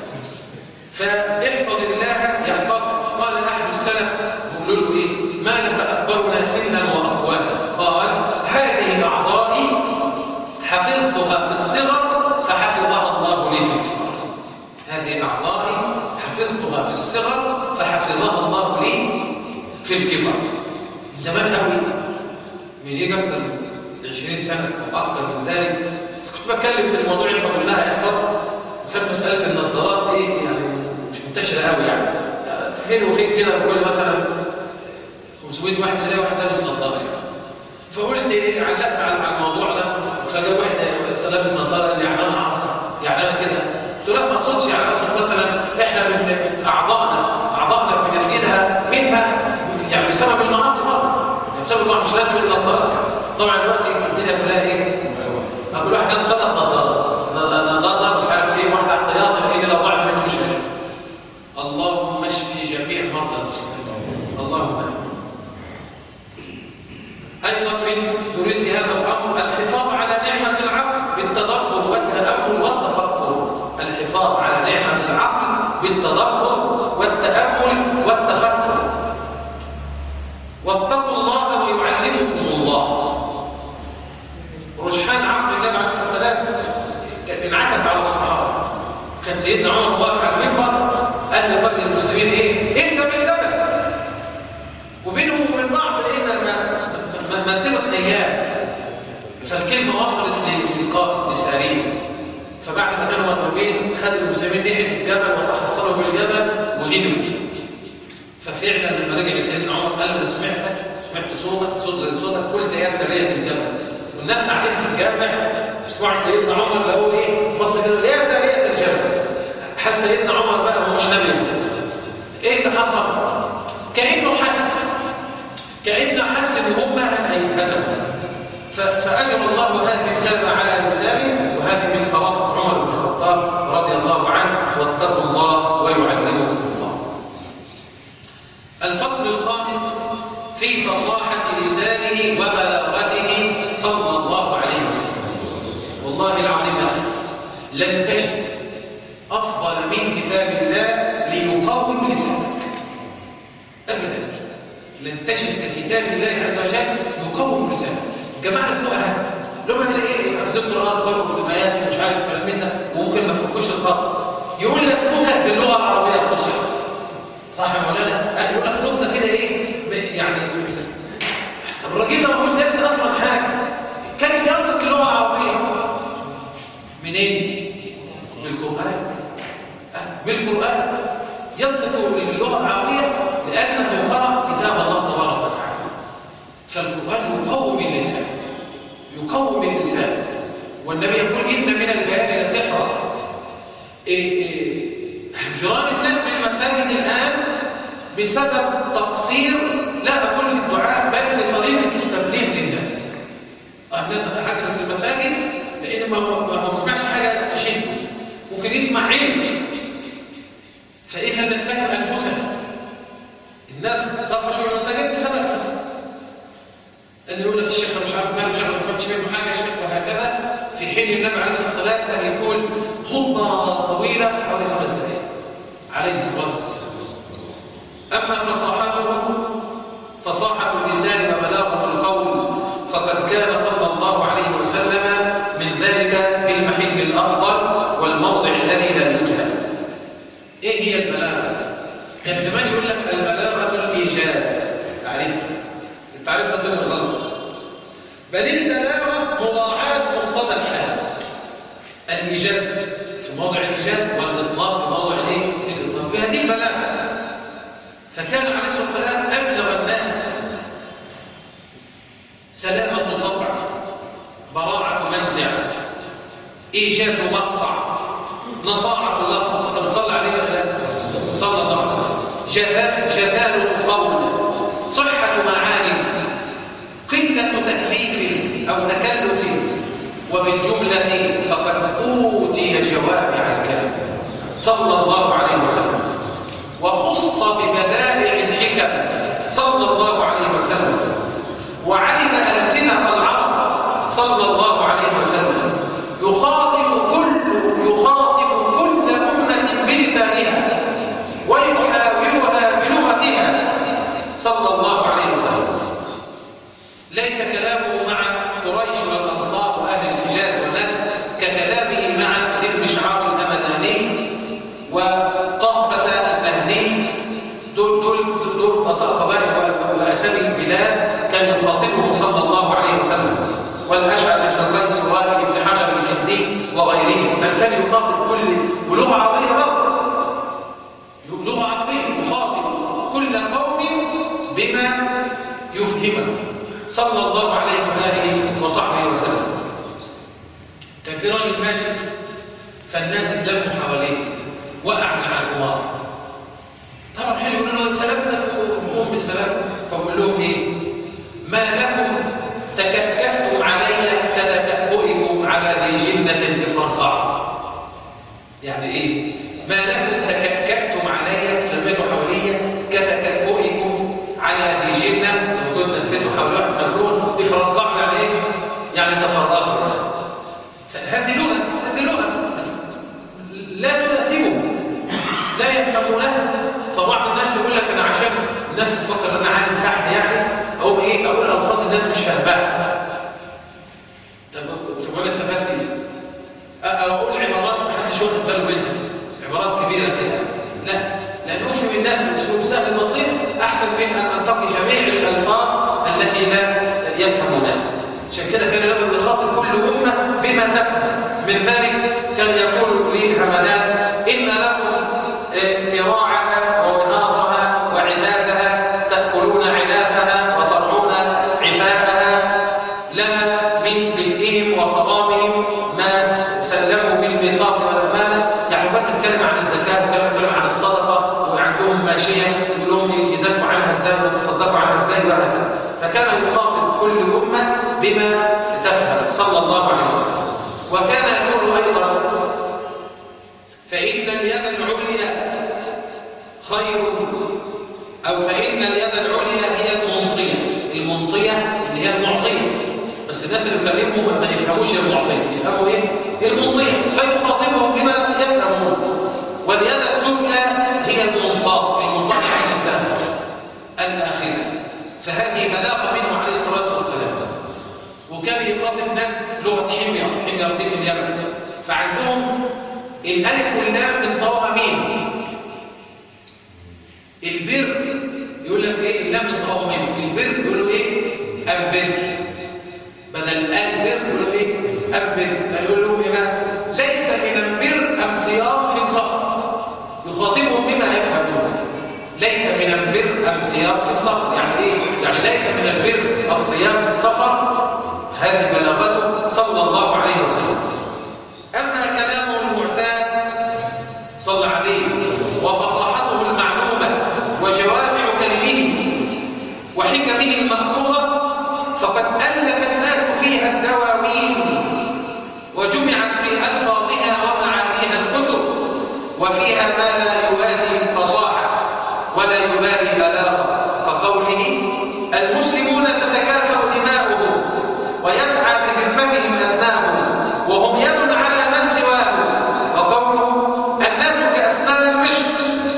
فاحفظ الله يحفظك قال احد السلف يقولوا له ايه ما لك اكبرنا سنا واقوانا قال هذه اعضائي حفظتها في الصغر فحفظها الله لي في الكبر هذه اعضائي حفظتها في الصغر فحفظها الله لي في الكبر من زمان قوي من يجي اكثر من 20 سنه او اكثر من ذلك كنت بتكلم في الموضوع يحفظ الله يحفظ وكانت مساله النظارات ايه يعني مش منتشره قوي يعني فين وفين كده بقول مثلا 500 واحد تلاقي واحد لابس نظاره يعني. فقلت ايه علقت على على الموضوع ده فجاء واحد لسه لابس نظاره قال لي يعني انا عصر يعني انا كده قلت له لا ما اقصدش يعني اقصد مثلا احنا من اعضائنا اعضائنا بنفقدها منها يعني بسبب المعاصي برضه يعني بسبب المعاصي مش لازم النظارات يعني طبعا دلوقتي الدنيا كلها ايه؟ اقول واحد عنده ثلاث نظارات نظر مش عارف ايه واحده احتياطي لان لو ضاعت منه مش هيشوف اللهم اشفي جميع مرضى المسلمين اللهم امين أيضا من دروس هذا الأمر الحفاظ على نعمة العقل بالتدبر والتأمل والتفكر الحفاظ على نعمة العقل بالتدبر والتأمل والتفكر واتقوا الله ويعلمكم الله رجحان عقل النبي عليه الصلاة والسلام كان انعكس على الصحابة كان سيدنا عمر واقف على المنبر قال لقائد المسلمين ايه؟ انسى من دمك وبينهم وبين بعض ايه ما- ما- ما- مسيره ايام فالكلمه وصلت للقائد لساريه فبعد ما كانوا مطلوبين خد المسلمين ناحيه الجبل وتحصلوا بالجبل وغنوا ففعلا لما رجع لسيدنا عمر قال له انا سمعتك سمعت صوتك صوت زي صوتك قلت يا سريه الجبل والناس قاعدين في الجامع بيسمعوا سيدنا عمر لقوا ايه بص كده يا سريه الجبل حال سيدنا عمر بقى هو مش نبي ايه اللي حصل كانه حس كانه حس ان هم هيتهزموا ف- فاجر الله هذه الكلمه على لسانه وهذه من فراسه عمر بن الخطاب رضي الله عنه واتقوا الله ويعلمكم الله الفصل الخامس في فصاحه لسانه وبلاغته صلى الله عليه وسلم والله العظيم يا أخي، لن تجد افضل من كتاب الله ليقوم لسانك ابدا لن تجد كتاب الله عز وجل يقوم لسانك جماعه الفقهاء لو انا ايه حفظ القران قالوا في الايات مش عارف الكلام من ده وممكن ما تفكوش الخط يقول لك نكت باللغه العربيه الفصحى صح يا مولانا آه، يقول لك نكته كده ايه ب- يعني طب الراجل ده مش دارس اصلا حاجه كيف ينطق اللغه العربيه منين بالقران آه، بالقران ينطق باللغه العربيه لانه قرأ كتاب الله تبارك وتعالى فالقران يقوم اللسان يقوم اللسان والنبي يقول ان من البيان لسحرا إيه إيه هجران الناس من المساجد الآن بسبب تقصير لا أقول في الدعاء بل في طريقة التبليغ للناس آه، الناس حاجة في المساجد لأن ما هو ما هو ما سمعش حاجة تشده ممكن يسمع علم فإذا نتهم أنفسنا الناس طفشوا المساجد بسبب كده أن يقول لك الشيخ مش عارف ماله الشيخ ما فهمش منه حاجة الشيخ وهكذا في حين النبي عليه الصلاة والسلام كان يقول خطبة طويلة في حوالي خمس دقائق عليه الصلاة والسلام أما فصاحته فصاحة اللسان وبلاغة القول فقد كان صلى الله عليه وسلم من ذلك بالمحل الأفضل والموضع الذي لا يجهل إيه هي البلاغة؟ كان زمان يقول لك البلاغة الإيجاز تعريف التعريف ده طلع غلط بل البلاغة مراعاة مقتضى الحال الإيجاز في موضع الإيجاز والإطلاق في موضع الإيه؟ الإطلاق هذه البلاغة فكان عليه الصلاة والسلام أبلغ الناس سلامة طبع براعة منزع إيجاز مقطع نصاعة لفظ طب صلى عليه ولا لا؟ صلى الله عليه وسلم جزاء جزال القول صحة معاني قلة تكليف أو تكلف وبالجملة فقد أوتي جوامع الكلم صلى الله عليه وسلم وخص ببدائع الحكم صلى الله عليه وسلم وعلم ألسنة العرب صلى الله عليه وسلم يخاطب كل يخاطب كل أمة بلسانها ويحاورها بلغتها صلى الله عليه وسلم ليس كلامه مع قريش والأنصار وأهل الحجاز والنهر ككلامه مع ذي المشعار الهمداني وطرفة النهدي دول دول دول قبائل وأسامي البلاد كان يخاطبهم صلى الله عليه وسلم والأشعث بن قيس وائل بن حجر الكندي وغيرهم بل كان يخاطب كل ولغة عربية برضه لغة عربية يخاطب كل قوم بما يفهمه صلى الله عليه وآله وصحبه وسلم كان في راجل ماشي فالناس اتلموا حواليه وقع من على الغبار طبعا حين يقولوا له سلامتك وقوم بالسلام فبقول لهم ايه ما لكم تكأكأتم علي كتكأئكم على ذي جنة بفرقع يعني ايه ما لكم تكأكأتم علي تلميتوا حواليا كتكأئكم على ذي جنة لو كنت لفيتوا حول واحد مجنون بفرقع يعني ايه يعني تفرقوا فهذه لغة هذه لغة بس لا تناسبهم لا يفهمونها فبعض الناس يقول لك انا عشان الناس تفكر ان انا عالم فاهم يعني او ايه اقول الفاظ الناس مش فاهماها طب طب انا استفدت ايه اقول عبارات ما حدش واخد باله منها عبارات كبيره كده لا لان افهم الناس باسلوب سهل بسيط احسن من ان انتقي جميع الالفاظ التي لا يفهمونها عشان كده كان النبي يخاطب كل امه بما تفهم من ذلك كان يقول لي همدان ان لكم فراعها ووهاطها وعزازها تاكلون عنافها وترعون عفافها لنا من دفئهم وصرامهم ما سلموا بالميثاق والامانه يعني كنا بنتكلم عن الزكاه وكنا بنتكلم عن الصدقه وعندهم ماشيه يقول لهم يزكوا عنها ازاي ويتصدقوا عنها ازاي وهكذا فكان يخاطب كل امه بما تفهم صلى الله عليه وسلم وكان يقول ايضا فان اليد العليا خير او فان اليد العليا هي المنطيه المنطيه اللي هي المعطيه بس الناس اللي بيكلمهم ما يفهموش المعطيه يفهموا ايه المنطيه فيخاطبهم بما يفهمون واليد السفلى هي المنطاء المنطاء يعني الداخل الاخره فهذه بلاغه منه عليه الصلاه والسلام وكان يخاطب ناس لغه حمير حمير دي في اليمن فعندهم الالف واللام من طوها مين البر يقول لك ايه اللام من طوها مين البر يقولوا ايه ابر بدل البر يقولوا ايه ابر فيقول له ايه بقى ليس من البر ام صيام في صفر يخاطبهم بما يفهمون ليس من البر ام صيام في صفر يعني ايه يعني ليس من البر الصيام في السفر هذه بلاغته صلى الله عليه وسلم اما كلامه المعتاد صلى عليه وفصاحته المعلومه وجوامع كلمه وحكمه المأثورة فقد ألف الناس فيها الدواوين وجمعت في ألفاظها ومعانيها الكتب وفيها ما لا يوازي الفصاحة ولا يبالي بلاغة كقوله المسلمون تتكافأ دماؤهم ويسعى بذمتهم أبناؤهم وهم يد على من سواهم وقوله الناس كأسنان المشط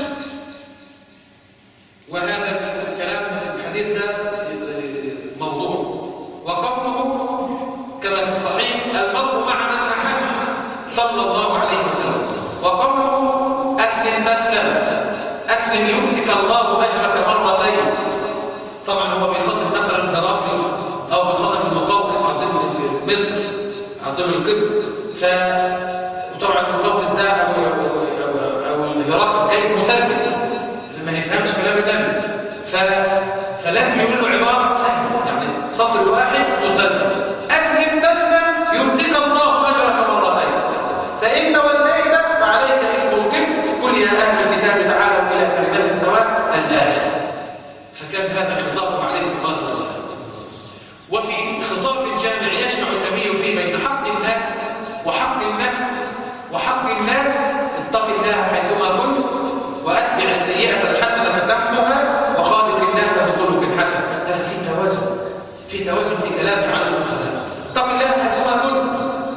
وهذا الكلام الحديث ده موضوع وقوله كما في الصحيح المرء مع من أحب صلى الله عليه وسلم وقوله أسلم تسلم أسلم أسلم يؤتك الله أجرك مرتين طبعا هو بيخاطب مثلا هرقل أو بيخاطب المقوقس عاصمة مصر عاصمة القبط ف وطبعا المقوقس ده أو أو أو الهرقل جاي مترجم اللي ما يفهمش كلام النبي ف... فلازم يقول له عبارة سهلة يعني سطر واحد تترجم أسلم تسلم يؤتك الله أجرك مرتين فإن توليت فعليك إثم الكبر قل يا أهل الكتاب تعالوا إلى كلمة سواء الآية فكان هذا خطابه عليه الصلاة والسلام وفي خطاب جامع يجمع النبي فيه بين حق الله وحق النفس وحق الناس اتق الله حيثما كنت وأتبع السيئة الحسنة تمحها وخالق الناس بخلق حسن هذا في توازن في توازن في كلامه عليه الصلاة والسلام اتق الله حيثما كنت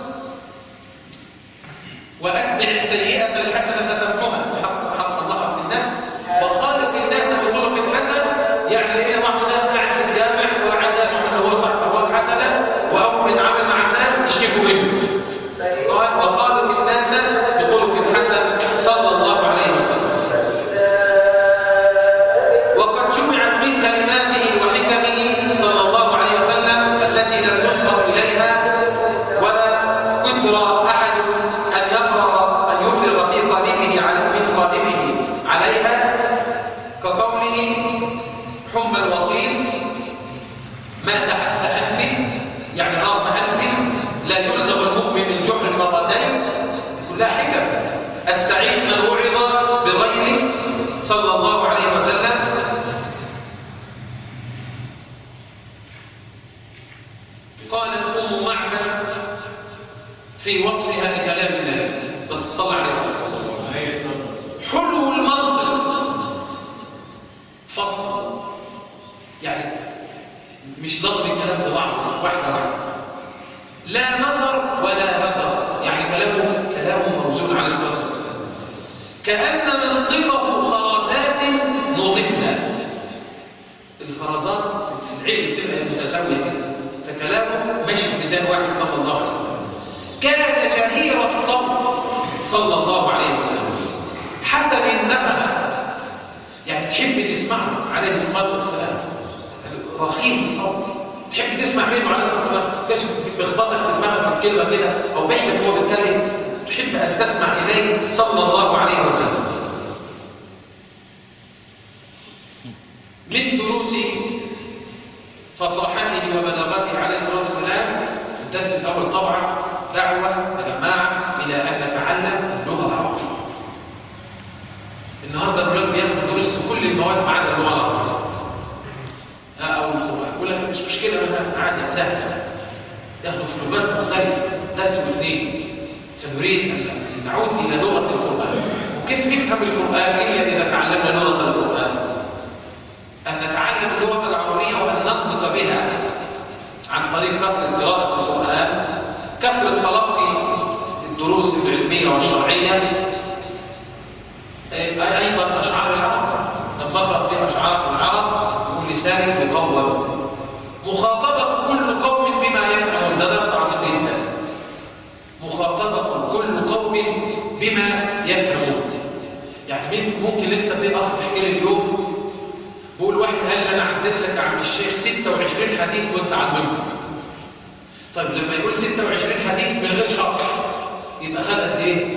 وأتبع السيئة الحسنة تمحها حق حق الله حق النفس وخالق الناس بخلق حسن يعني ايه بعض الناس قاعد في الجامع وقاعد يزعم انه هو صاحب اخلاق حسنه واول ما يتعامل مع الناس يشتكوا منه قال وخالق الناس بخلق حسن صلى الله عليه وسلم وقد جمعت من كلماته وحكمه صلى الله عليه وسلم التي لم تسبق اليها ولا قدر احد ان يفرغ ان يفرغ في قالبه على من قالبه عليها كقوله حمى الوطيس ما تحت فأنف يعني رغم أنف لا يلدغ المؤمن من جحر مرتين كلها حكم السعيد من وعظ بغيره صلى الله عليه وسلم قالت أم معبد في وصفها لكلام الله بس صلى عليه وسلم حلو المنطق فصل يعني مش ضرب الكلام في بعض واحدة واحدة لا نظر ولا هزر يعني كلامه كلامه موزون عليه الصلاة والسلام كأن منطقه خرزات نظمنا الخرزات في العلم بتبقى متساوية كده فكلامه ماشي بميزان واحد صلى الله عليه وسلم كان جهير الصوت صلى الله عليه وسلم حسن النفخ يعني تحب تسمعه عليه الصلاة والسلام رخيم الصوت تحب تسمع منه عليه الصلاة والسلام كاش بيخبطك في دماغك من كلمة كده أو بيحلف وهو بيتكلم تحب أن تسمع إليه صلى الله عليه وسلم من دروس فصاحته وبلاغته عليه الصلاة والسلام الدرس الأول طبعا دعوة يا جماعة إلى أن نتعلم اللغة العربية النهارده الولاد بياخدوا دروس في كل المواد ما عدا اللغه العربيه. او القران، يقول لك مش مشكله انا عادي سهله. ياخدوا في لغات مختلفه درس واثنين. فنريد ان نعود الى لغه القران. وكيف نفهم القران الا اذا تعلمنا لغه القران؟ ان نتعلم اللغه العربيه وان ننطق بها عن طريق كثره قراءه القران، كثره تلقي الدروس العلميه والشرعيه أيضا أشعار العرب لما أقرأ في أشعار العرب يقول لساني مقوم مخاطبة كل قوم بما يفهمون ده درس عظيم جدا مخاطبة كل قوم بما يفهمون يعني ممكن لسه في أخ بيحكي لي اليوم بقول واحد قال لي أنا عديت لك يا عم الشيخ 26 حديث وأنت علمهم طيب لما يقول 26 حديث من غير شرط يبقى خد قد إيه؟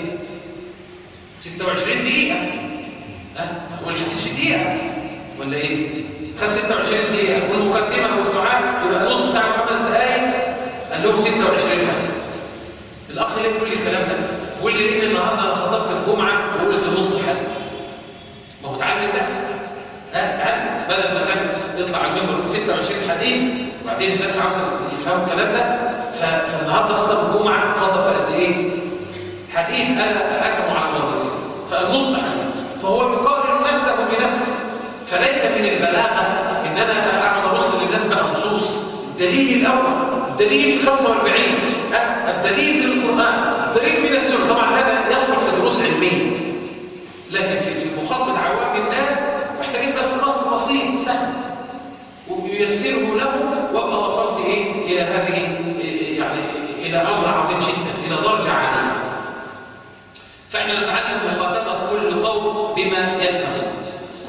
26 دقيقة أه؟ هو الحديث في دقيقة ولا إيه؟ خد 26 دقيقة والمقدمة والدعاء يبقى نص ساعة وخمس دقايق قال لهم 26 حديث الأخ ليه يقول لي الكلام ده؟ بيقول لي ليه النهارده أنا خطبت الجمعة وقلت نص حديث ما هو اتعلم بقى ها اتعلم بدل ما كان يطلع على المنبر 26 حديث وبعدين الناس عاوزة يفهموا الكلام ده فالنهارده خطب الجمعة خطب في قد إيه؟ حديث أنا قسمه على مرتين فالنص حديث فهو يقارن نفسه بنفسه فليس من البلاغة إن أنا أقعد أرص للناس بقى نصوص الدليل الأول الدليل 45 أه؟ الدليل من القرآن الدليل من السنة طبعا هذا يصلح في دروس علمية لكن في في مخاطبة عوام الناس محتاجين بس نص بسيط سهل وييسره له وابقى وصلت إيه إلى هذه يعني إلى أمر عظيم جدا إلى درجة عالية فإحنا نتعلم مخاطبة كل قوم بما يفهم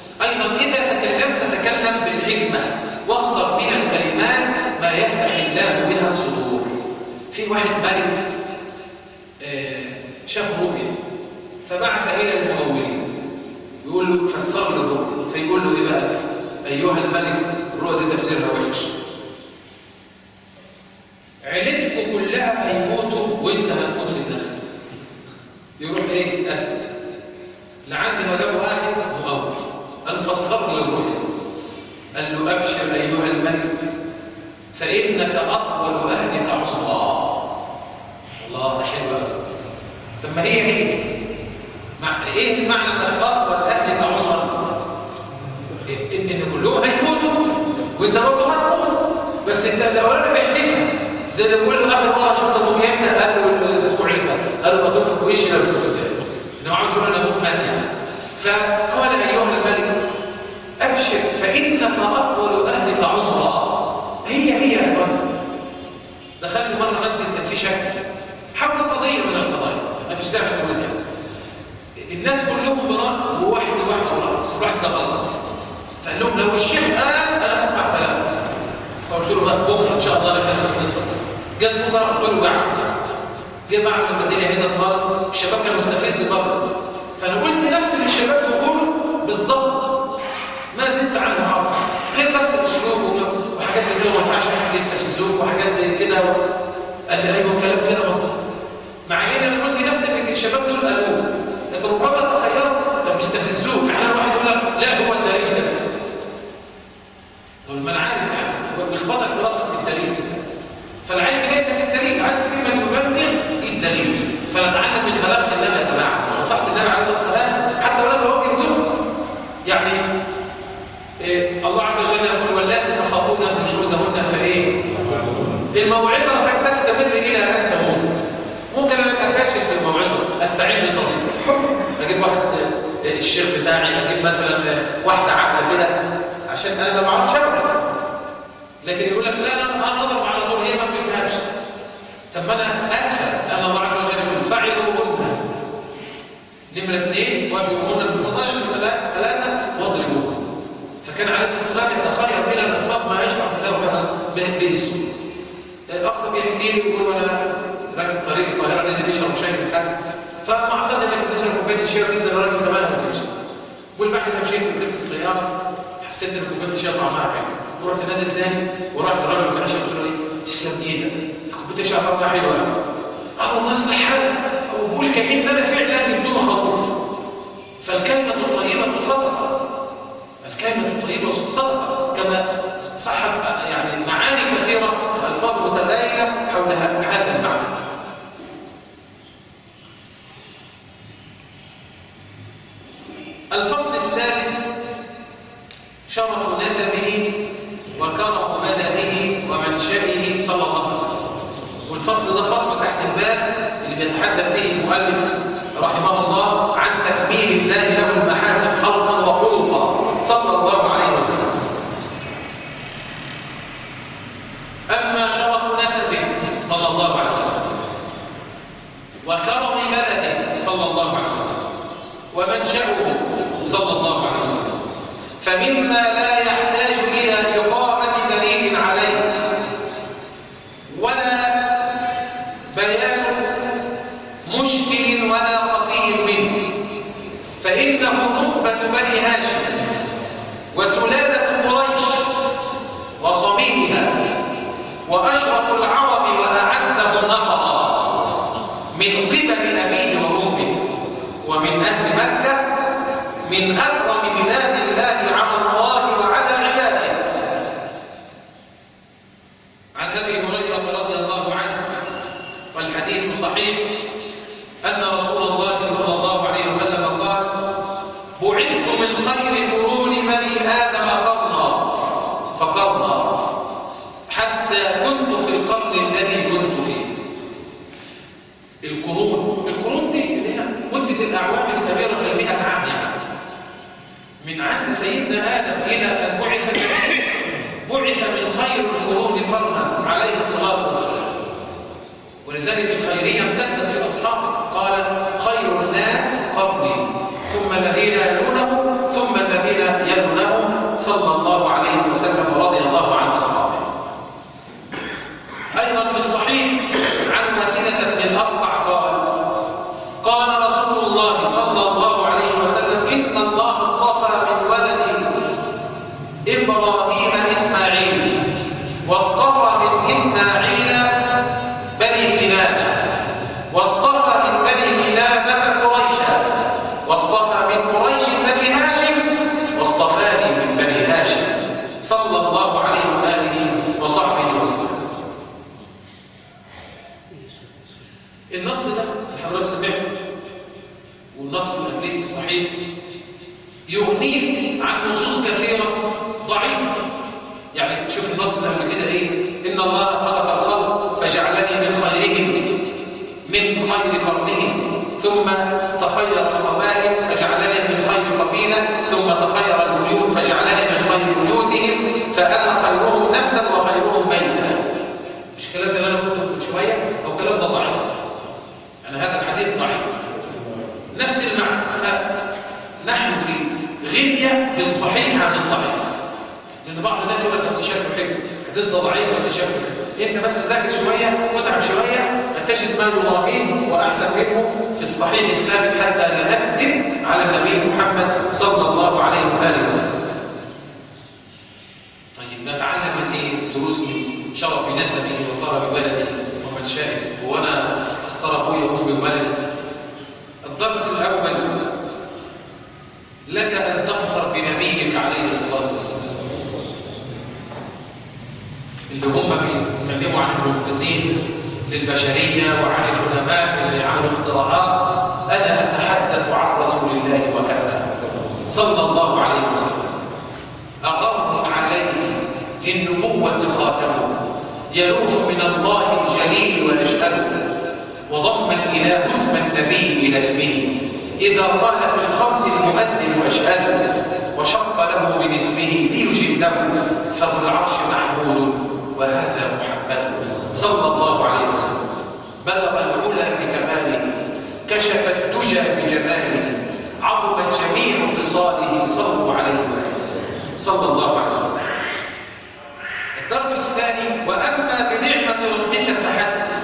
كلمة واختر من الكلمات ما يفتح الله بها الصدور في واحد ملك آه، شاف رؤيا فبعث إلى المؤولين يقول له فسر له الرؤيا فيقول له إيه بقى أيها الملك الرؤيا دي تفسيرها وحش عيلتكم كلها هيموتوا وانت هتموت في الداخل يروح ايه قتل لعند ما جابوا واحد مؤول قال فسر له الرؤيا قال له ابشر ايها الملك فانك اطول اهلك عمرا الله ده حلو قوي طب ما هي هي مع ايه معنى انك اطول اهلك عمرا ان ان كلهم هيموتوا وانت برضه هتموت بس انت الاولاني بيحتفل زي اللي بيقول له اخر مره شفت ابوك امتى قال له الاسبوع اللي فات قال له ادوف في وشي لو شفته قدامي ان هو عاوز يقول انا ابوك مات يعني فقال ايها الملك ابشر فانك اطول اهلك عمرا هي هي يا اخوان دخلت مره مسجد كان في شك حول قضيه من القضايا ما فيش داعي نقول كده الناس كلهم براء وواحد وواحده براء بس الواحد ده غلط فقال لهم لو الشيخ قال انا اسمع كلامه فقلت له بقى بكره ان شاء الله انا كلام في القصه دي جت بكره قلت له بعد جه بعد لما الدنيا هدت خالص الشباب كان مستفز برضه فانا قلت نفس اللي الشباب بيقولوا بالظبط ما زدت عنه عارف غير بس اسلوبه وحاجات زي كده ما ينفعش حد يستفزوك وحاجات زي كده قال لي ايوه كلام كده مظبوط مع ان انا قلت نفس اللي الشباب دول قالوه لكن ربما تخيلوا كان بيستفزوك احيانا الواحد يقول لك لا هو الدليل ده ما انا عارف يعني ويخبطك براسك في الدليل فالعلم ليس في الدليل العلم في من يبلغ الدليل فنتعلم من بلاغه النبي يا جماعه فصحت النبي عليه الصلاه والسلام حتى ولو هو كنزوك يعني إيه الله عز وجل يقول واللاتي تخافون نشوزهن فايه الموعظه قد تستمر الى ان تموت ممكن انا ابقى فاشل في الموعظه استعين بصديقي اجيب واحد الشيخ بتاعي اجيب مثلا واحده عاقله كده عشان انا ما بعرفش اوعظ لكن يقول لك لا انا انا اضرب على طول هي ما بتفهمش طب ما انا انفى ان الله عز وجل يقول فعلوهن نمره اثنين واجبوهن في المضاجع ثلاثه واضربوهن فكان عليه الصلاه والسلام يتخير من الالفاظ ما يشرح له به السوء الاخ بيحكي لي ويقول انا راكب طريق القاهره نزل يشرب شاي في الحد فمعتقد انك تشرب كوبايه الشاي وتنزل الراجل كمان وتمشي يقول بعد ما مشيت وركبت السياره حسيت ان كوبايه الشاي طعمها حلو ورحت نازل تاني ورحت للراجل بتاع الشاي قلت له ايه تسلم ايدك كوبايه الشاي طعمها حلو قوي اه والله يصلح حالك وبقول كأن انا فعلا بدون خوف فالكلمه الطيبه صدقه الكلمه الطيبه صدقه كما صحت يعني معاني كثيره الفاظ متباينه حول هذا المعنى الفصل السادس شرف نسبه وكرم بلده ومنشئه صلى الله عليه وسلم والفصل ده فصل تحت الباب اللي بيتحدث فيه المؤلف رحمه الله عن تكميل الله له المحاسن خلقا وخلقا صلى الله عليه وسلم أما شرف نسبه صلى الله عليه وسلم وكرم بلده صلى الله عليه وسلم ومنشأه صلى الله عليه وسلم فمما لا يحتاج إلى إقامة دليل عليه ولا بيان مشكل ولا خفي منه فإنه نخبة بني هاشم وسلالة قريش وصميمها وأشرف العرب وأعزهم نفرا من قبل أبيه وأمه ومن أهل مكة من أكرم بلاد الله على الله وعلى عباده عن أبي هريرة رضي الله عنه والحديث صحيح أن رسول الله صلى الله عليه وسلم قال بعثت من خير قرون بني آدم قرنا فقرنا حتى كنت في القرن الذي كنت فيه القرون القرون دي اللي هي مدة الأعوام الكبيرة من 100 عام يعني من عند سيدنا آدم إلى أن بعث بعث من خير القرون قرنا عليه الصلاة والسلام ولذلك الخيرية امتدت في أصحابه قال خير الناس قرني ثم الذين يلونهم ثم الذين يلونهم صلى الله عليه وسلم الفصل قبل كده ايه ان الله خلق الخلق فجعلني من خيرهم من خير قرنهم ثم تخير القبائل فجعلني من خير قبيله ثم تخير البيوت فجعلني من خير بيوتهم فانا خيرهم نفسا وخيرهم بيتا مش الكلام ده اللي انا قلته من شويه او الكلام ده ضعيف انا هذا الحديث ضعيف نفس المعنى فنحن في غنية بالصحيح عن الضعيف لأن بعض الناس يقول لك بس شايفه حلو حديث ده ضعيف بس شايفه حلو أنت بس ذاكر شوية واتعب شوية هتجد ما يضاهيه وأحسن منه في الصحيح الثابت حتى لا نكذب على النبي محمد صلى الله عليه وآله وسلم طيب نتعلم من إيه دروس من شرف نسبه وطهر بلده ومنشائه وأنا اختار أخوي يقوم بولدي الدرس الأول لك أن تفخر بنبيك عليه الصلاة والسلام اللي هم بيتكلموا عن المنقذين للبشرية وعن العلماء اللي عملوا اختراعات أنا أتحدث عن رسول الله وكذا صلى الله عليه وسلم أغر عليه للنبوة خاتمه يلوح من الله الجليل ويشهده وضم الإله اسم النبي إلى اسمه إذا قال في الخمس المؤذن واشهد وشق له من اسمه ليجنه فذو العرش محمود وهذا محمد صلى الله عليه وسلم بلغ العلا بكماله كشف الدجى بجماله عظمت جميع خصاله صلوا عليه صلى الله عليه وسلم الدرس الثاني وأما بنعمة ربك فحدث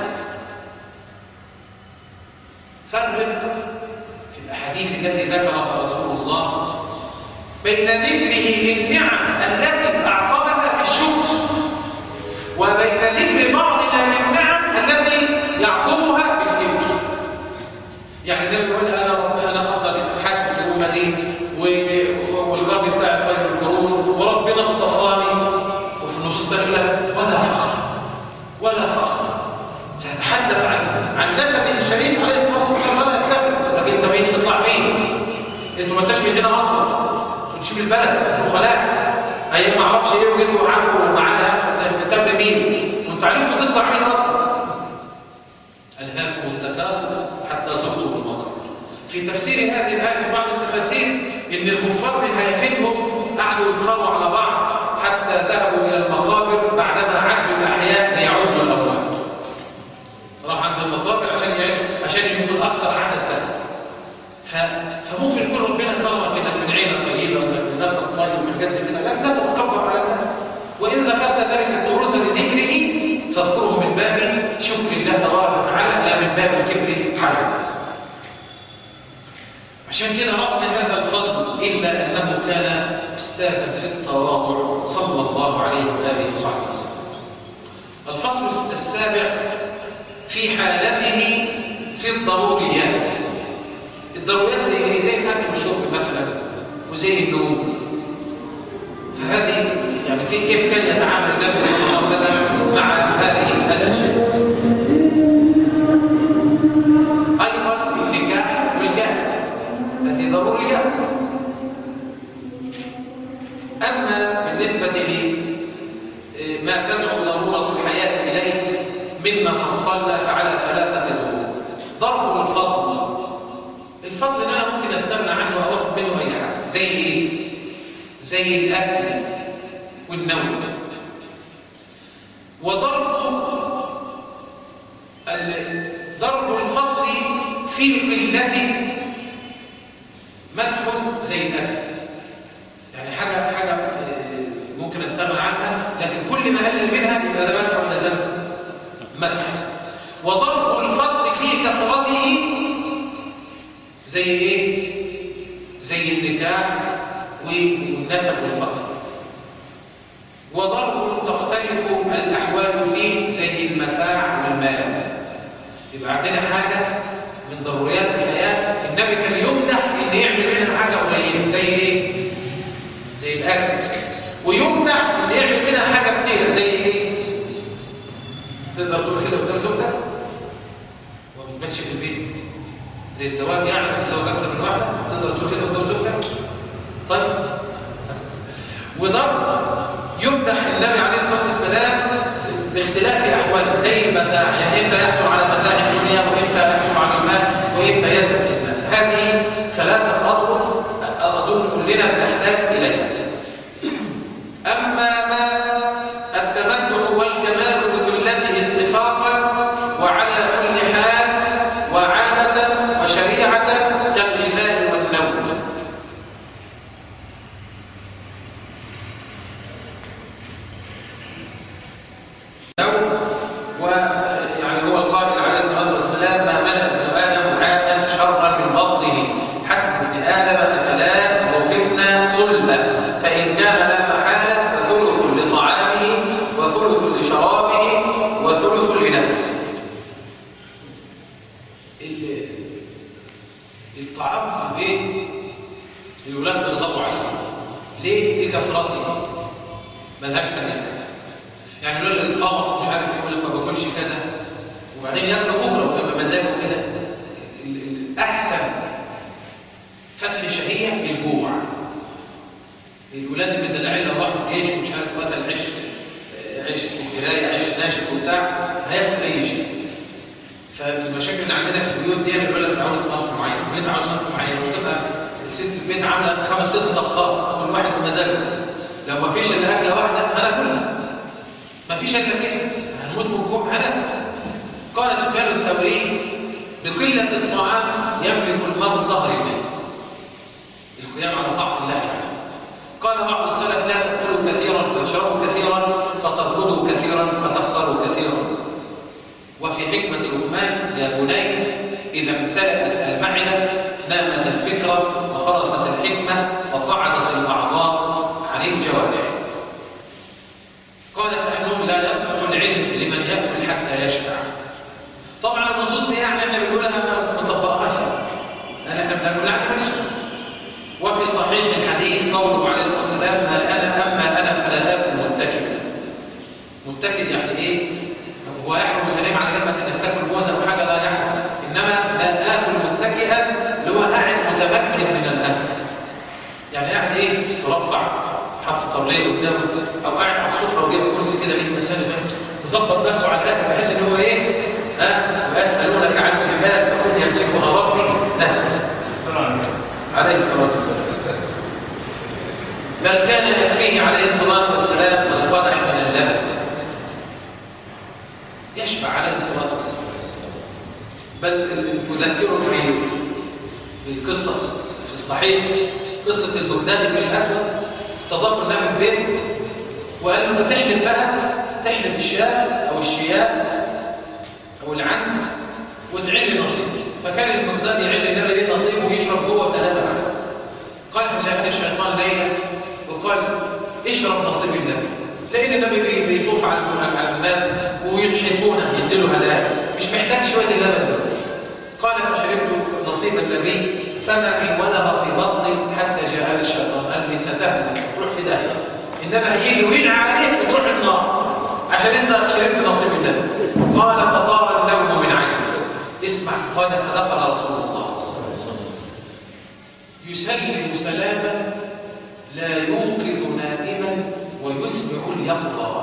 فرق في الأحاديث التي ذكرها رسول الله بين ذكره للنعم التي أعقبها بالشكر وبين ذكر بعضنا للنعم التي يعقبها بالكبر يعني النبي يقول أنا رب أنا أفضل حاج في الأمة دي والقرن بتاعي خير القرون وربنا اصطفاني وفي النصوص تقول ولا فخر ولا فخر فيتحدث عن عن نسبه الشريف عليه الصلاه والسلام ولا يفتخر لكن انت مين تطلع مين؟ انتوا ما انتش من هنا اصلا انتوا من البلد انتوا خلاء ايام ما اعرفش ايه وجيتوا معاكم ومعانا تنتمي مين؟ وانتوا عليكم تطلع مين اصلا؟ الهاكم التكاثر حتى زرتم المقر في تفسير هذه الايه في بعض التفاسير ان الكفار من هيفتهم قعدوا يفخروا على بعض حتى ذهبوا الى المقابر بعدما عدوا الاحياء ليعدوا الاموات راح عند المقابر عشان يعد عشان يكون اكثر عدد ده ف... فممكن يكون ربنا كرمك انك من عينه طيبه ومن الناس الطيب ومن حاجات زي كده لا تتكبر على الناس وان ذكرت ذلك الدورة لذكره فاذكره من باب شكر الله تبارك وتعالى لا من باب الكبر على الناس عشان كده رغم هذا الفضل الا انه كان استاذا في التواضع صلى الله عليه واله وصحبه وسلم الفصل السابع في حالته في الضروريات الضروريات زي ايه زي الاكل والشرب مثلا وزي النوم فهذه يعني كيف كان يتعامل النبي صلى الله عليه وسلم مع هذه الاشياء ايضا النكاح والجهل هذه ضروريات اما بالنسبه لما تدعو ضروره الحياه اليه مما فصلنا فعلى ثلاثة أمور ضرب الفضل الفضل ده أنا ممكن أستغنى عنه أو أخذ منه أي حاجة زي إيه؟ زي الأكل والنوم وضرب ضرب الفضل في قلته مدح زي الأكل يعني حاجة حاجة ممكن أستغنى عنها لكن كل ما أقلل منها يبقى ده مدح ولا ذنب مدح وضرب الفضل في كثرته زي ايه زي النكاح والنسب والفضل وضرب تختلف الاحوال فيه زي المتاع والمال يبقى عندنا حاجه من ضروريات الحياه النبي كان يمدح ان يعمل منها حاجه قليله زي ايه زي الاكل ويمدح ان يعمل منها حاجه كتيره زي ايه تقدر تقول كده قدام زوجتك وما بتمشي في البيت زي الزواج يعني تتزوج اكتر من واحده تقدر تقول كده قدام زوجتك طيب وضرب يمدح النبي عليه الصلاه والسلام باختلاف احوالهم زي المتاع يعني امتى يحصل على متاع الدنيا وامتى يحصل على المال وامتى يزهد في المال هذه ثلاثه اطرق اظن كلنا نحتاج اليها اما ما التمدح والكمال بكلته اتفاقا وعلى كل حال وعادة وشريعة كالغذاء والنوم نوم ويعني هو القائل عليه الصلاة والسلام ما ملأ ابن آدم عادا شرا من بطنه حسب ابن آدم أكلات وقمنا صلة فإن كان لا محالة فثلث لطعامه وثلث لشرابه وثلث لنفسه ال- الطعام في البيت الولاد بيغضبوا عليه ليه؟ لكثرته ملهاش حديث يعني الولد اللي يتقمص ومش عارف ايه يقول لك ما باكلش كذا وبعدين ياكل بكره وكان بمزاجه كده ال- ال- الاحسن فتح شهيه الجوع الولاد اللي مدلعين لو راحوا الجيش ومش عارف اكل عيش آه، عيش قرايه عيش ناشف وبتاع هياكل اي شيء فالمشاكل اللي عندنا في البيوت دي الولد عاوز صنف معين البيت عاوز صنف معين وتبقى الست البيت عامله خمس ست طبخات كل واحد بمزاجه لو ما فيش الا اكله واحده هناكلها ما فيش الا كده هنموت من الجوع هناكل قال سفيان الثوري بقله الطعام يملك المرء ظهر البيت القيام على طاعه الله يعني قال بعض السلف لا تأكلوا كثيرا فتشربوا كثيرا فتركضوا كثيرا فتخسروا كثيرا وفي حكمة لقمان يا بني إذا امتلأت المعدة نامت الفكرة وخرست الحكمة وقعدت الأعضاء عن الجوارح قال سحنون لا يصلح العلم لمن يأكل حتى يشبع طبعا النصوص دي يعني احنا بنقولها بس ما نطبقهاش لان احنا بناكل لحم ما نشبع وفي صحيح الحديث قوله عليه الصلاه والسلام هل انا اما انا فلا اكل متكئا متكئ يعني ايه هو يحرم الكلام على جنبك انك تاكل موزه او حاجه لا يحرم انما لا اكل متكئا اللي هو قاعد متمكن من الاكل يعني قاعد ايه استربع حط طاوليه قدامه او قاعد على السفره وجايب كرسي كده ايه مسافه مظبط نفسه على الاخر بحيث ان هو ايه ها ويسالونك عن الجبال فقل يمسكها ربي نسفا عليه الصلاه والسلام بل كان يكفيه عليه الصلاه والسلام القدح من اللبن يشبع عليه الصلاه والسلام بل اذكرك بقصه في الصحيح قصه البغدادي بن الاسود استضاف النبي في بيته وقال له تحلب بقى تحلب الشاة او الشياه او العنز وتعين نصيبه فكان البغدادي يعين النبي ايه نصيبه ويشرب جوه ثلاثه معاه قال فجاءني الشيطان ليلا وقال اشرب نصيب النبي لان النبي بي- بيطوف على على الناس ويتحفونه يديله هدايا مش محتاج شويه اللبن ده قال فشربت نصيب النبي فما في ولغ في بطني حتى جاء الشيطان قال لي ستهلك تروح في داهيه انما هيجي ويدعى عليك وتروح النار عشان انت شربت نصيب النبي قال فطار النوم من عيني اسمع قال فدخل رسول الله يسلم سلاما لا يوقظ نائما ويسمع اليقظه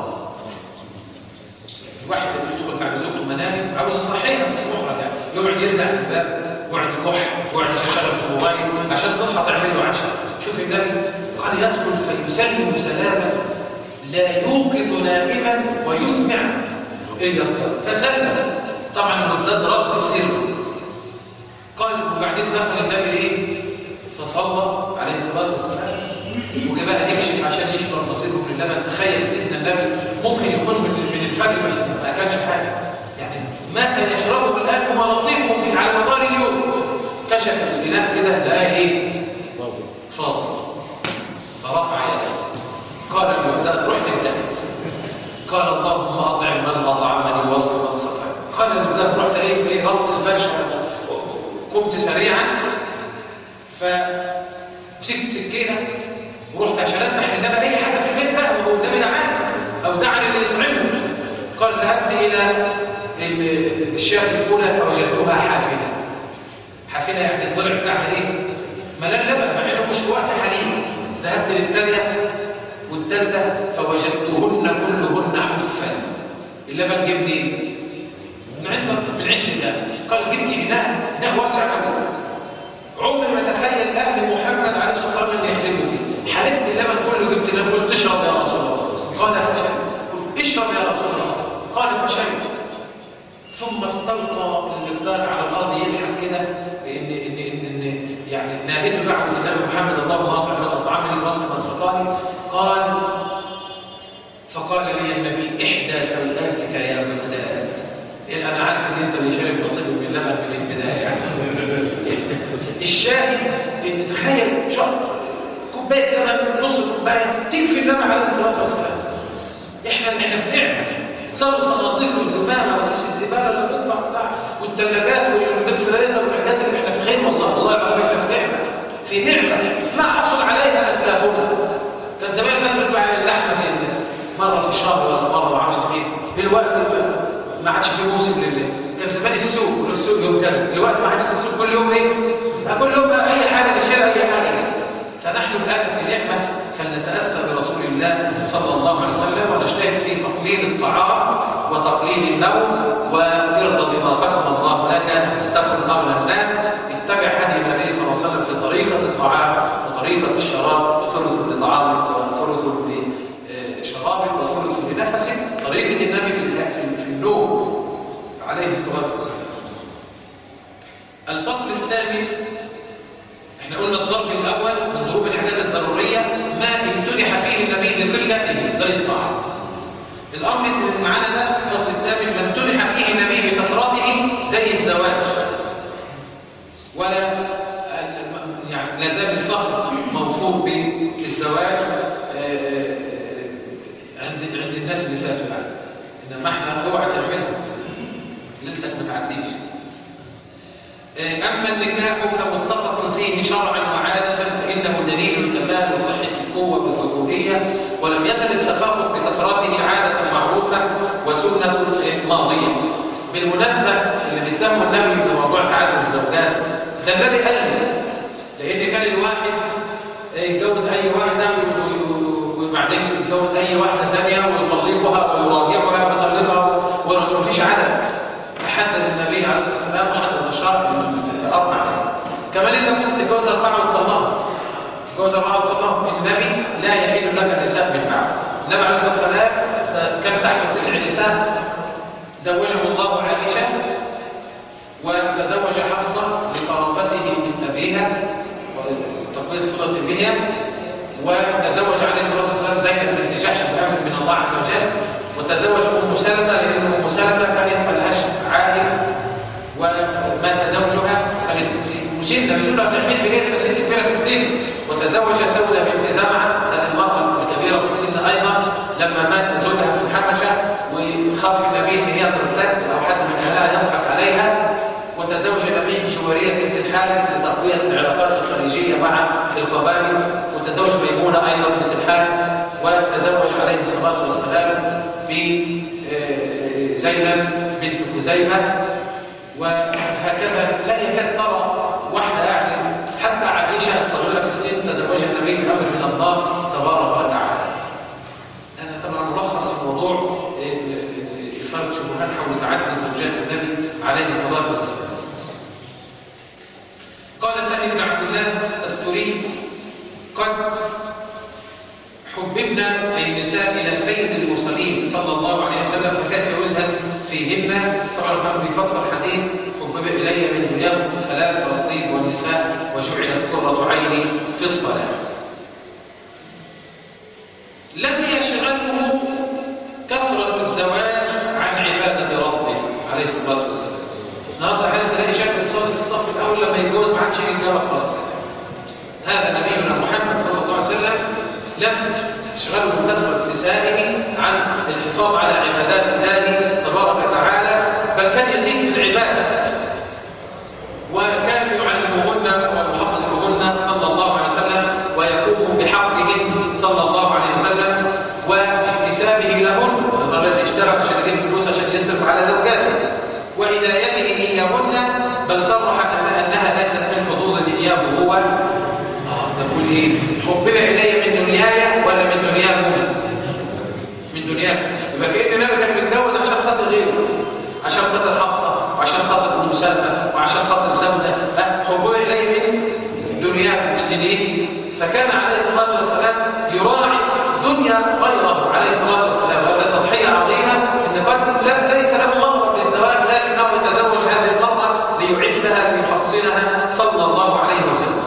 الواحد يدخل بعد زوجته منام عاوز يصحيها بس محرج يعني يقعد يرزع في الباب يقعد يكح يقعد يشغل في الموبايل عشان تصحى تعمل له عشاء شوف النبي قال يدخل فيسلم سلاما لا يوقظ نائما ويسمع الا فسلم طبعا الرداد رد في سره قال وبعدين دخل النبي ايه فصلى عليه الصلاه والسلام وجه بقى يكشف عشان يشرب نصيبه من اللبن تخيل سيدنا النبي ممكن يكون من من الفجر ما ما اكلش حاجه يعني ما سيشربه الان هو نصيبه في على مدار اليوم كشف الاناء كده لقاه ايه فاضي فرفع يده قال المهداد رحت الدم قال اللهم اطعم من اطعمني واسق من سقاني قال المهداد رحت ايه ايه رفس الفرش قمت سريعا فمسكت سكينه ورحت عشان اذبح انما اي حاجه في البيت بقى هو النبي دعاني او دعا اللي يطعمه قال ذهبت الى ال- الشاة الاولى فوجدتها حافله حافله يعني الضلع بتاعها ايه ملان لبن مع انه مش وقت حليب ذهبت للثانيه والثالثه فوجدتهن كلهن حفا اللبن جه منين؟ من عند من عند الله قال جبت إناء إناء واسع قوي عمري ما تخيل أهل محمد عليه الصلاة والسلام أن يحلموا فيه حلبت اللبن كله جبت اللبن قلت اشرب يا رسول الله قال فشرب قلت اشرب يا رسول الله قال فشرب ثم استلقى المقدار على الأرض يضحك كده إن إن إن إن يعني ناديته دعوة النبي محمد اللهم أطعم هذا الطعام للوصف من سقاني قال فقال لي النبي إحدى سوءاتك يا مقداد يعني أنا عارف إن أنت اللي شارب نصيب من اللبن من البداية يعني الشاهد إن تخيل شرب كوباية لبن نص كوباية تكفي النبي عليه الصلاة والسلام إحنا إحنا في نعمة صاروا صناديق والجمامة وكيس الزبالة اللي بتطلع بتاع والثلاجات والفريزر والحاجات اللي إحنا في خير والله والله العظيم إحنا في نعمة في نعمة ما حصل عليها أسلافنا كان زمان الناس بتباع اللحمة في مرة في الشهر ولا مرة ما اعرفش فين دلوقتي ما عادش في موسم لله كان زمان السوق كل السوق يوم كذا دلوقتي ما عادش في السوق كل يوم ايه كل يوم اي حاجه للشراء اي حاجه فنحن الان في نعمه فلنتاسى برسول الله صلى الله عليه وسلم ونجتهد في تقليل الطعام وتقليل النوم وارضى بما قسم الله لك تكن اغنى الناس اتبع هدي النبي صلى الله عليه وسلم في طريقه الطعام وطريقه الشراب وثلث لطعامك وثلث لشرابك وثلث لنفسك طريقه النبي في في النوم عليه الصلاه والسلام الفصل الثامن احنا قلنا الضرب الاول من ضروب الحاجات الضروريه ما امتدح فيه النبي بقلته زي الطعام الامر اللي معانا ده الفصل الثامن ما امتدح فيه النبي بكثرته زي الزواج ولا يعني لا زال الفخر موفور بالزواج عند عند الناس اللي فاتوا يعني انما احنا اوعى تعملها ليلتك ما تعديش أما النكاح فمتفق فيه شرعا وعادة فإنه دليل الكمال وصحة القوة والذكورية ولم يزل التفاخر بكثرته عادة معروفة وسنة ماضية بالمناسبة اللي بيتهموا النبي بموضوع تعدد الزوجات ده النبي قال لأن كان الواحد يتجوز أي واحدة وبعدين يتجوز أي واحدة ثانية ويطلقها ويراجعها ويطلقها ومفيش عدد حدد النبي عليه الصلاه والسلام حدد الشرع اربع نساء كمان انت ممكن تتجوز اربعه وتطلقها تتجوز اربعه وتطلقها النبي لا يحل لك النساء من بعد النبي عليه الصلاه والسلام كان تحت تسع نساء زوجه الله عائشه وتزوج حفصه لقرابته من ابيها وتقويه صله بها وتزوج عليه الصلاه والسلام زينب بنت جحش بامر من الله عز وجل وتزوج ام سلمه لان ام سلمه كانت ملهاش عائل ومات زوجها كانت مسنه بتقول لها تعمل بهي بس انت كبيره في السن وتزوج سوده بنت زمعه هذه المراه الكبيره في السن ايضا لما مات زوجها في الحبشه وخاف النبي ان هي ترتد او حد من اهلها يضحك عليها وتزوج النبي جواريه بنت الحارث لتقويه العلاقات الخارجيه مع القبائل وتزوج ميمونه ايضا بنت الحارث وتزوج عليه الصلاه والسلام بزينب بنت خزيمة وهكذا لا يكاد ترى واحدة يعني حتى عائشة الصغيرة في السن تزوجها النبي بأمر من الله تبارك وتعالى أنا طبعا ملخص الموضوع إثارة شبهات حول تعدد زوجات النبي عليه الصلاة والسلام قال سالم بن عبد الله التستوري قد حببنا أي النساء إلى سيد المرسلين صلى الله عليه وسلم فكيف يزهد فيهن طبعا كان بيفسر حديث حبب إلي من دنياكم ثلاث ترطيب والنساء وجعلت قرة عيني في الصلاة لم يشغله كثرة الزواج عن عبادة ربه عليه الصلاة والسلام النهارده احيانا تلاقي شاب بيصلي في الصف الأول لما يتجوز ما عادش يتجوز خالص هذا نبينا محمد صلى الله عليه وسلم لم تشغله كثرة نسائه عن الحفاظ على عبادات الله تبارك وتعالى بل كان يزيد في العبادة وكان يعلمهن ويحصلهن صلى الله عليه وسلم ويقوم بحقهن صلى الله عليه وسلم واكتسابه لهن الذي اشترك عشان يجيب فلوس عشان يصرف على زوجاته وهدايته اياهن بل صرح ان انها ليست من حظوظ دنياه هو اه نقول ايه حبب الي من دنياي ولا من دنياكم من دنياكم يبقى كأن النبي كان متجوز عشان عشان خاطر حفصة وعشان خاطر أم سلمة وعشان خاطر سودة ها حبه إلي من دنيا مش دنيتي فكان عليه الصلاة والسلام يراعي دنيا غيره عليه الصلاة والسلام وهذا تضحية عظيمة إن قد لا ليس له مرة للزواج لكنه يتزوج هذه المرة ليعفها ليحصنها صلى الله عليه وسلم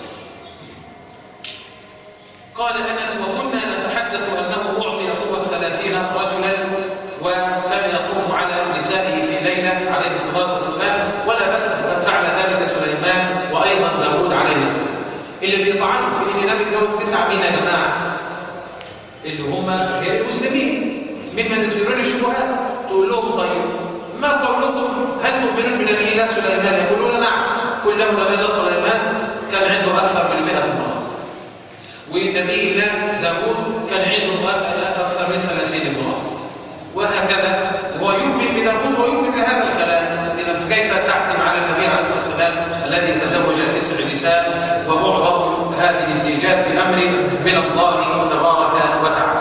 قال أنس وكنا نتحدث أنه أعطي قوة الثلاثين رجلا وكان يطوف على نسائه في ليلة عليه الصلاة والسلام ولا بأس فقد فعل ذلك سليمان وأيضا داود عليه السلام اللي بيطعنوا في إن النبي اتجوز تسعة مين يا جماعة؟ اللي هم غير المسلمين ممن يثيرون الشبهات تقول لهم طيب ما قولكم هل تؤمنون بنبي الله سليمان يقولون نعم كل له نبي الله سليمان كان عنده أكثر من 100 امرأة ونبي الله داود كان عنده أكثر من 30 امرأة وهكذا هو يؤمن بداود ويؤمن بهذا الكلام إذا فكيف تحكم على النبي عليه الصلاة والسلام الذي تزوج تسع نساء ومعظم هذه الزيجات بأمر من الله تبارك وتعالى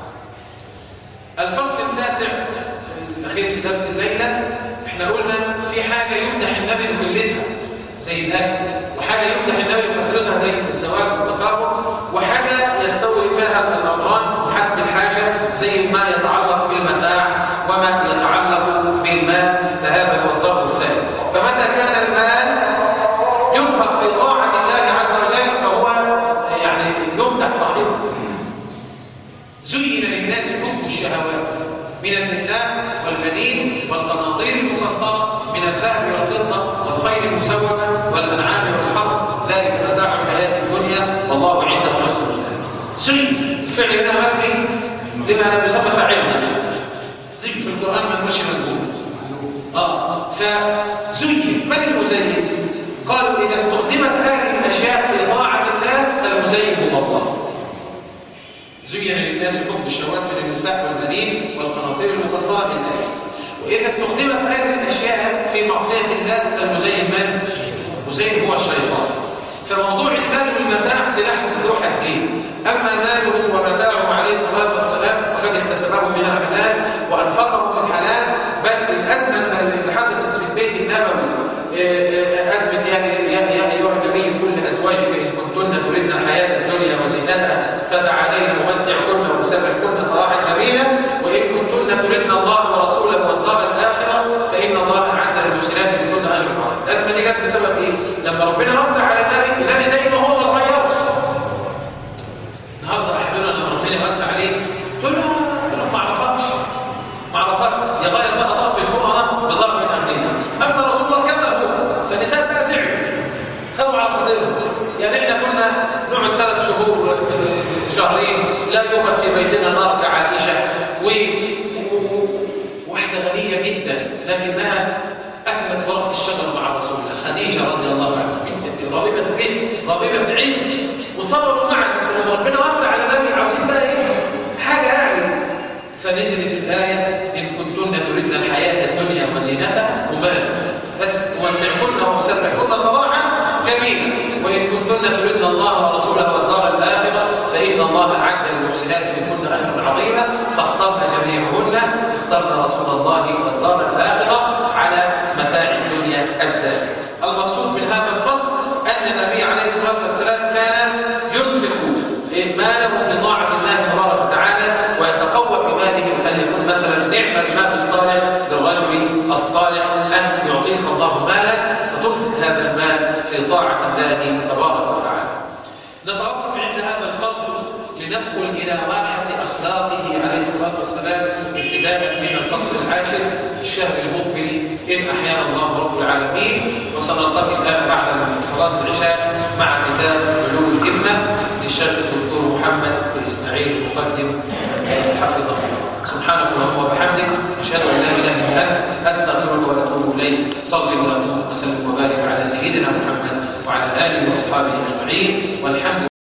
الفصل التاسع الأخير في درس الليلة احنا قلنا في حاجة يمدح النبي بقلتها زي الأكل وحاجة يمدح النبي بكثرتها زي الزواج والتفاخر وحاجة يستوي فيها الأمران حسب الحاجة زي ما يتعلق بالمتاع وما يتعلق بالمال فهذا هو الضرب الثالث فمتى كان المال ينفق في طاعة الله عز وجل فهو يعني يمدح صاحبه زين للناس حب الشهوات من النساء والبنين والقناطير المقنطرة من الذهب والفضة والخيل المسومة والأنعام والحرث ذلك متاع الحياة الدنيا والله عنده حسن الخير زين الفعل هنا مبني لما يسمى فاعلنا زين في القرآن ما نقولش مجهول اه فزين من المزين قالوا إذا استخدمت هذه الأشياء في طاعة الله فالمزين هو الله زين للناس حب الشهوات من النساء والبنين والقناطير المقنطرة للآية وإذا استخدمت هذه الأشياء في معصية الله فالمزين من؟ المزين هو الشيطان فموضوع المال والمتاع سلاح ذو حدين أما ماله ومتاعه عليه الصلاة والسلام فقد اكتسبه من الحلال وأنفقه في الحلال بل الأزمة اللي حدثت في البيت النبوي أزمة يا, يا, يا أيها النبي كل أزواجك إن كنتن تردن الحياة الدنيا وزينتها فتعالين أمتعكن وأسرحكن صراحا جميلا وإن كنتن تردن الله ورسوله والدار الآخرة فإن الله أعد للمسلمات لكن أجر عظيم الأزمة دي جت بسبب إيه؟ لما ربنا وسع على النبي النبي زي ما هو ما اتغيرش النهارده أحيانا لما ربنا وسع عليه تقول له ما أعرفكش ما أعرفك يغير بقى ضرب الفقراء بضرب أغنياء أما رسول الله كما هو فالنساء بقى زعلوا خلوا على خاطرهم يعني احنا كنا نقعد ثلاث شهور شهرين لا يوجد في بيتنا نار كعائشة و واحدة غنية جدا لكنها أكلت ورق الشجر مع رسول الله خديجة رضي الله عنها ربيبة بيت ربيبة عز وصبروا معا بس لما ربنا وسع على النبي عاوزين بقى ايه حاجة يعني فنزلت الآية إن كنتن تردن الحياة الدنيا وزينتها ومالها بس ومتعكن ومسرحكن صراحا جميلا وإن كنتن تردن الله ورسوله والدار الآخرة فإن الله أعد للمحسنات منكن أجرا عظيما فاخترن جميعهن اخترن رسول الله والدار الآخرة على متاع الدنيا الزاهد المقصود من هذا الفصل أن النبي عليه الصلاة والسلام كان ينفق ماله في طاعة الله تبارك وتعالى ويتقوى بماله وكان يقول مثلا نعم المال الصالح للرجل الصالح أن يعطيك الله مالا فتنفق هذا المال في طاعة الله تبارك وتعالى نتوقف عند هذا الفصل لندخل إلى واحة أخلاقه عليه الصلاة والسلام ابتداء من الفصل العاشر في الشهر المقبل إن أحيانا الله رب العالمين وسنلتقي الآن بعد صلاة العشاء مع كتاب علو الهمة للشيخ الدكتور محمد بن إسماعيل المقدم حفظه الله سبحانك اللهم وبحمدك أشهد أن لا إله إلا أنت أستغفرك وأتوب إليك صلى الله وسلم وبارك على سيدنا محمد وعلى آله وأصحابه أجمعين والحمد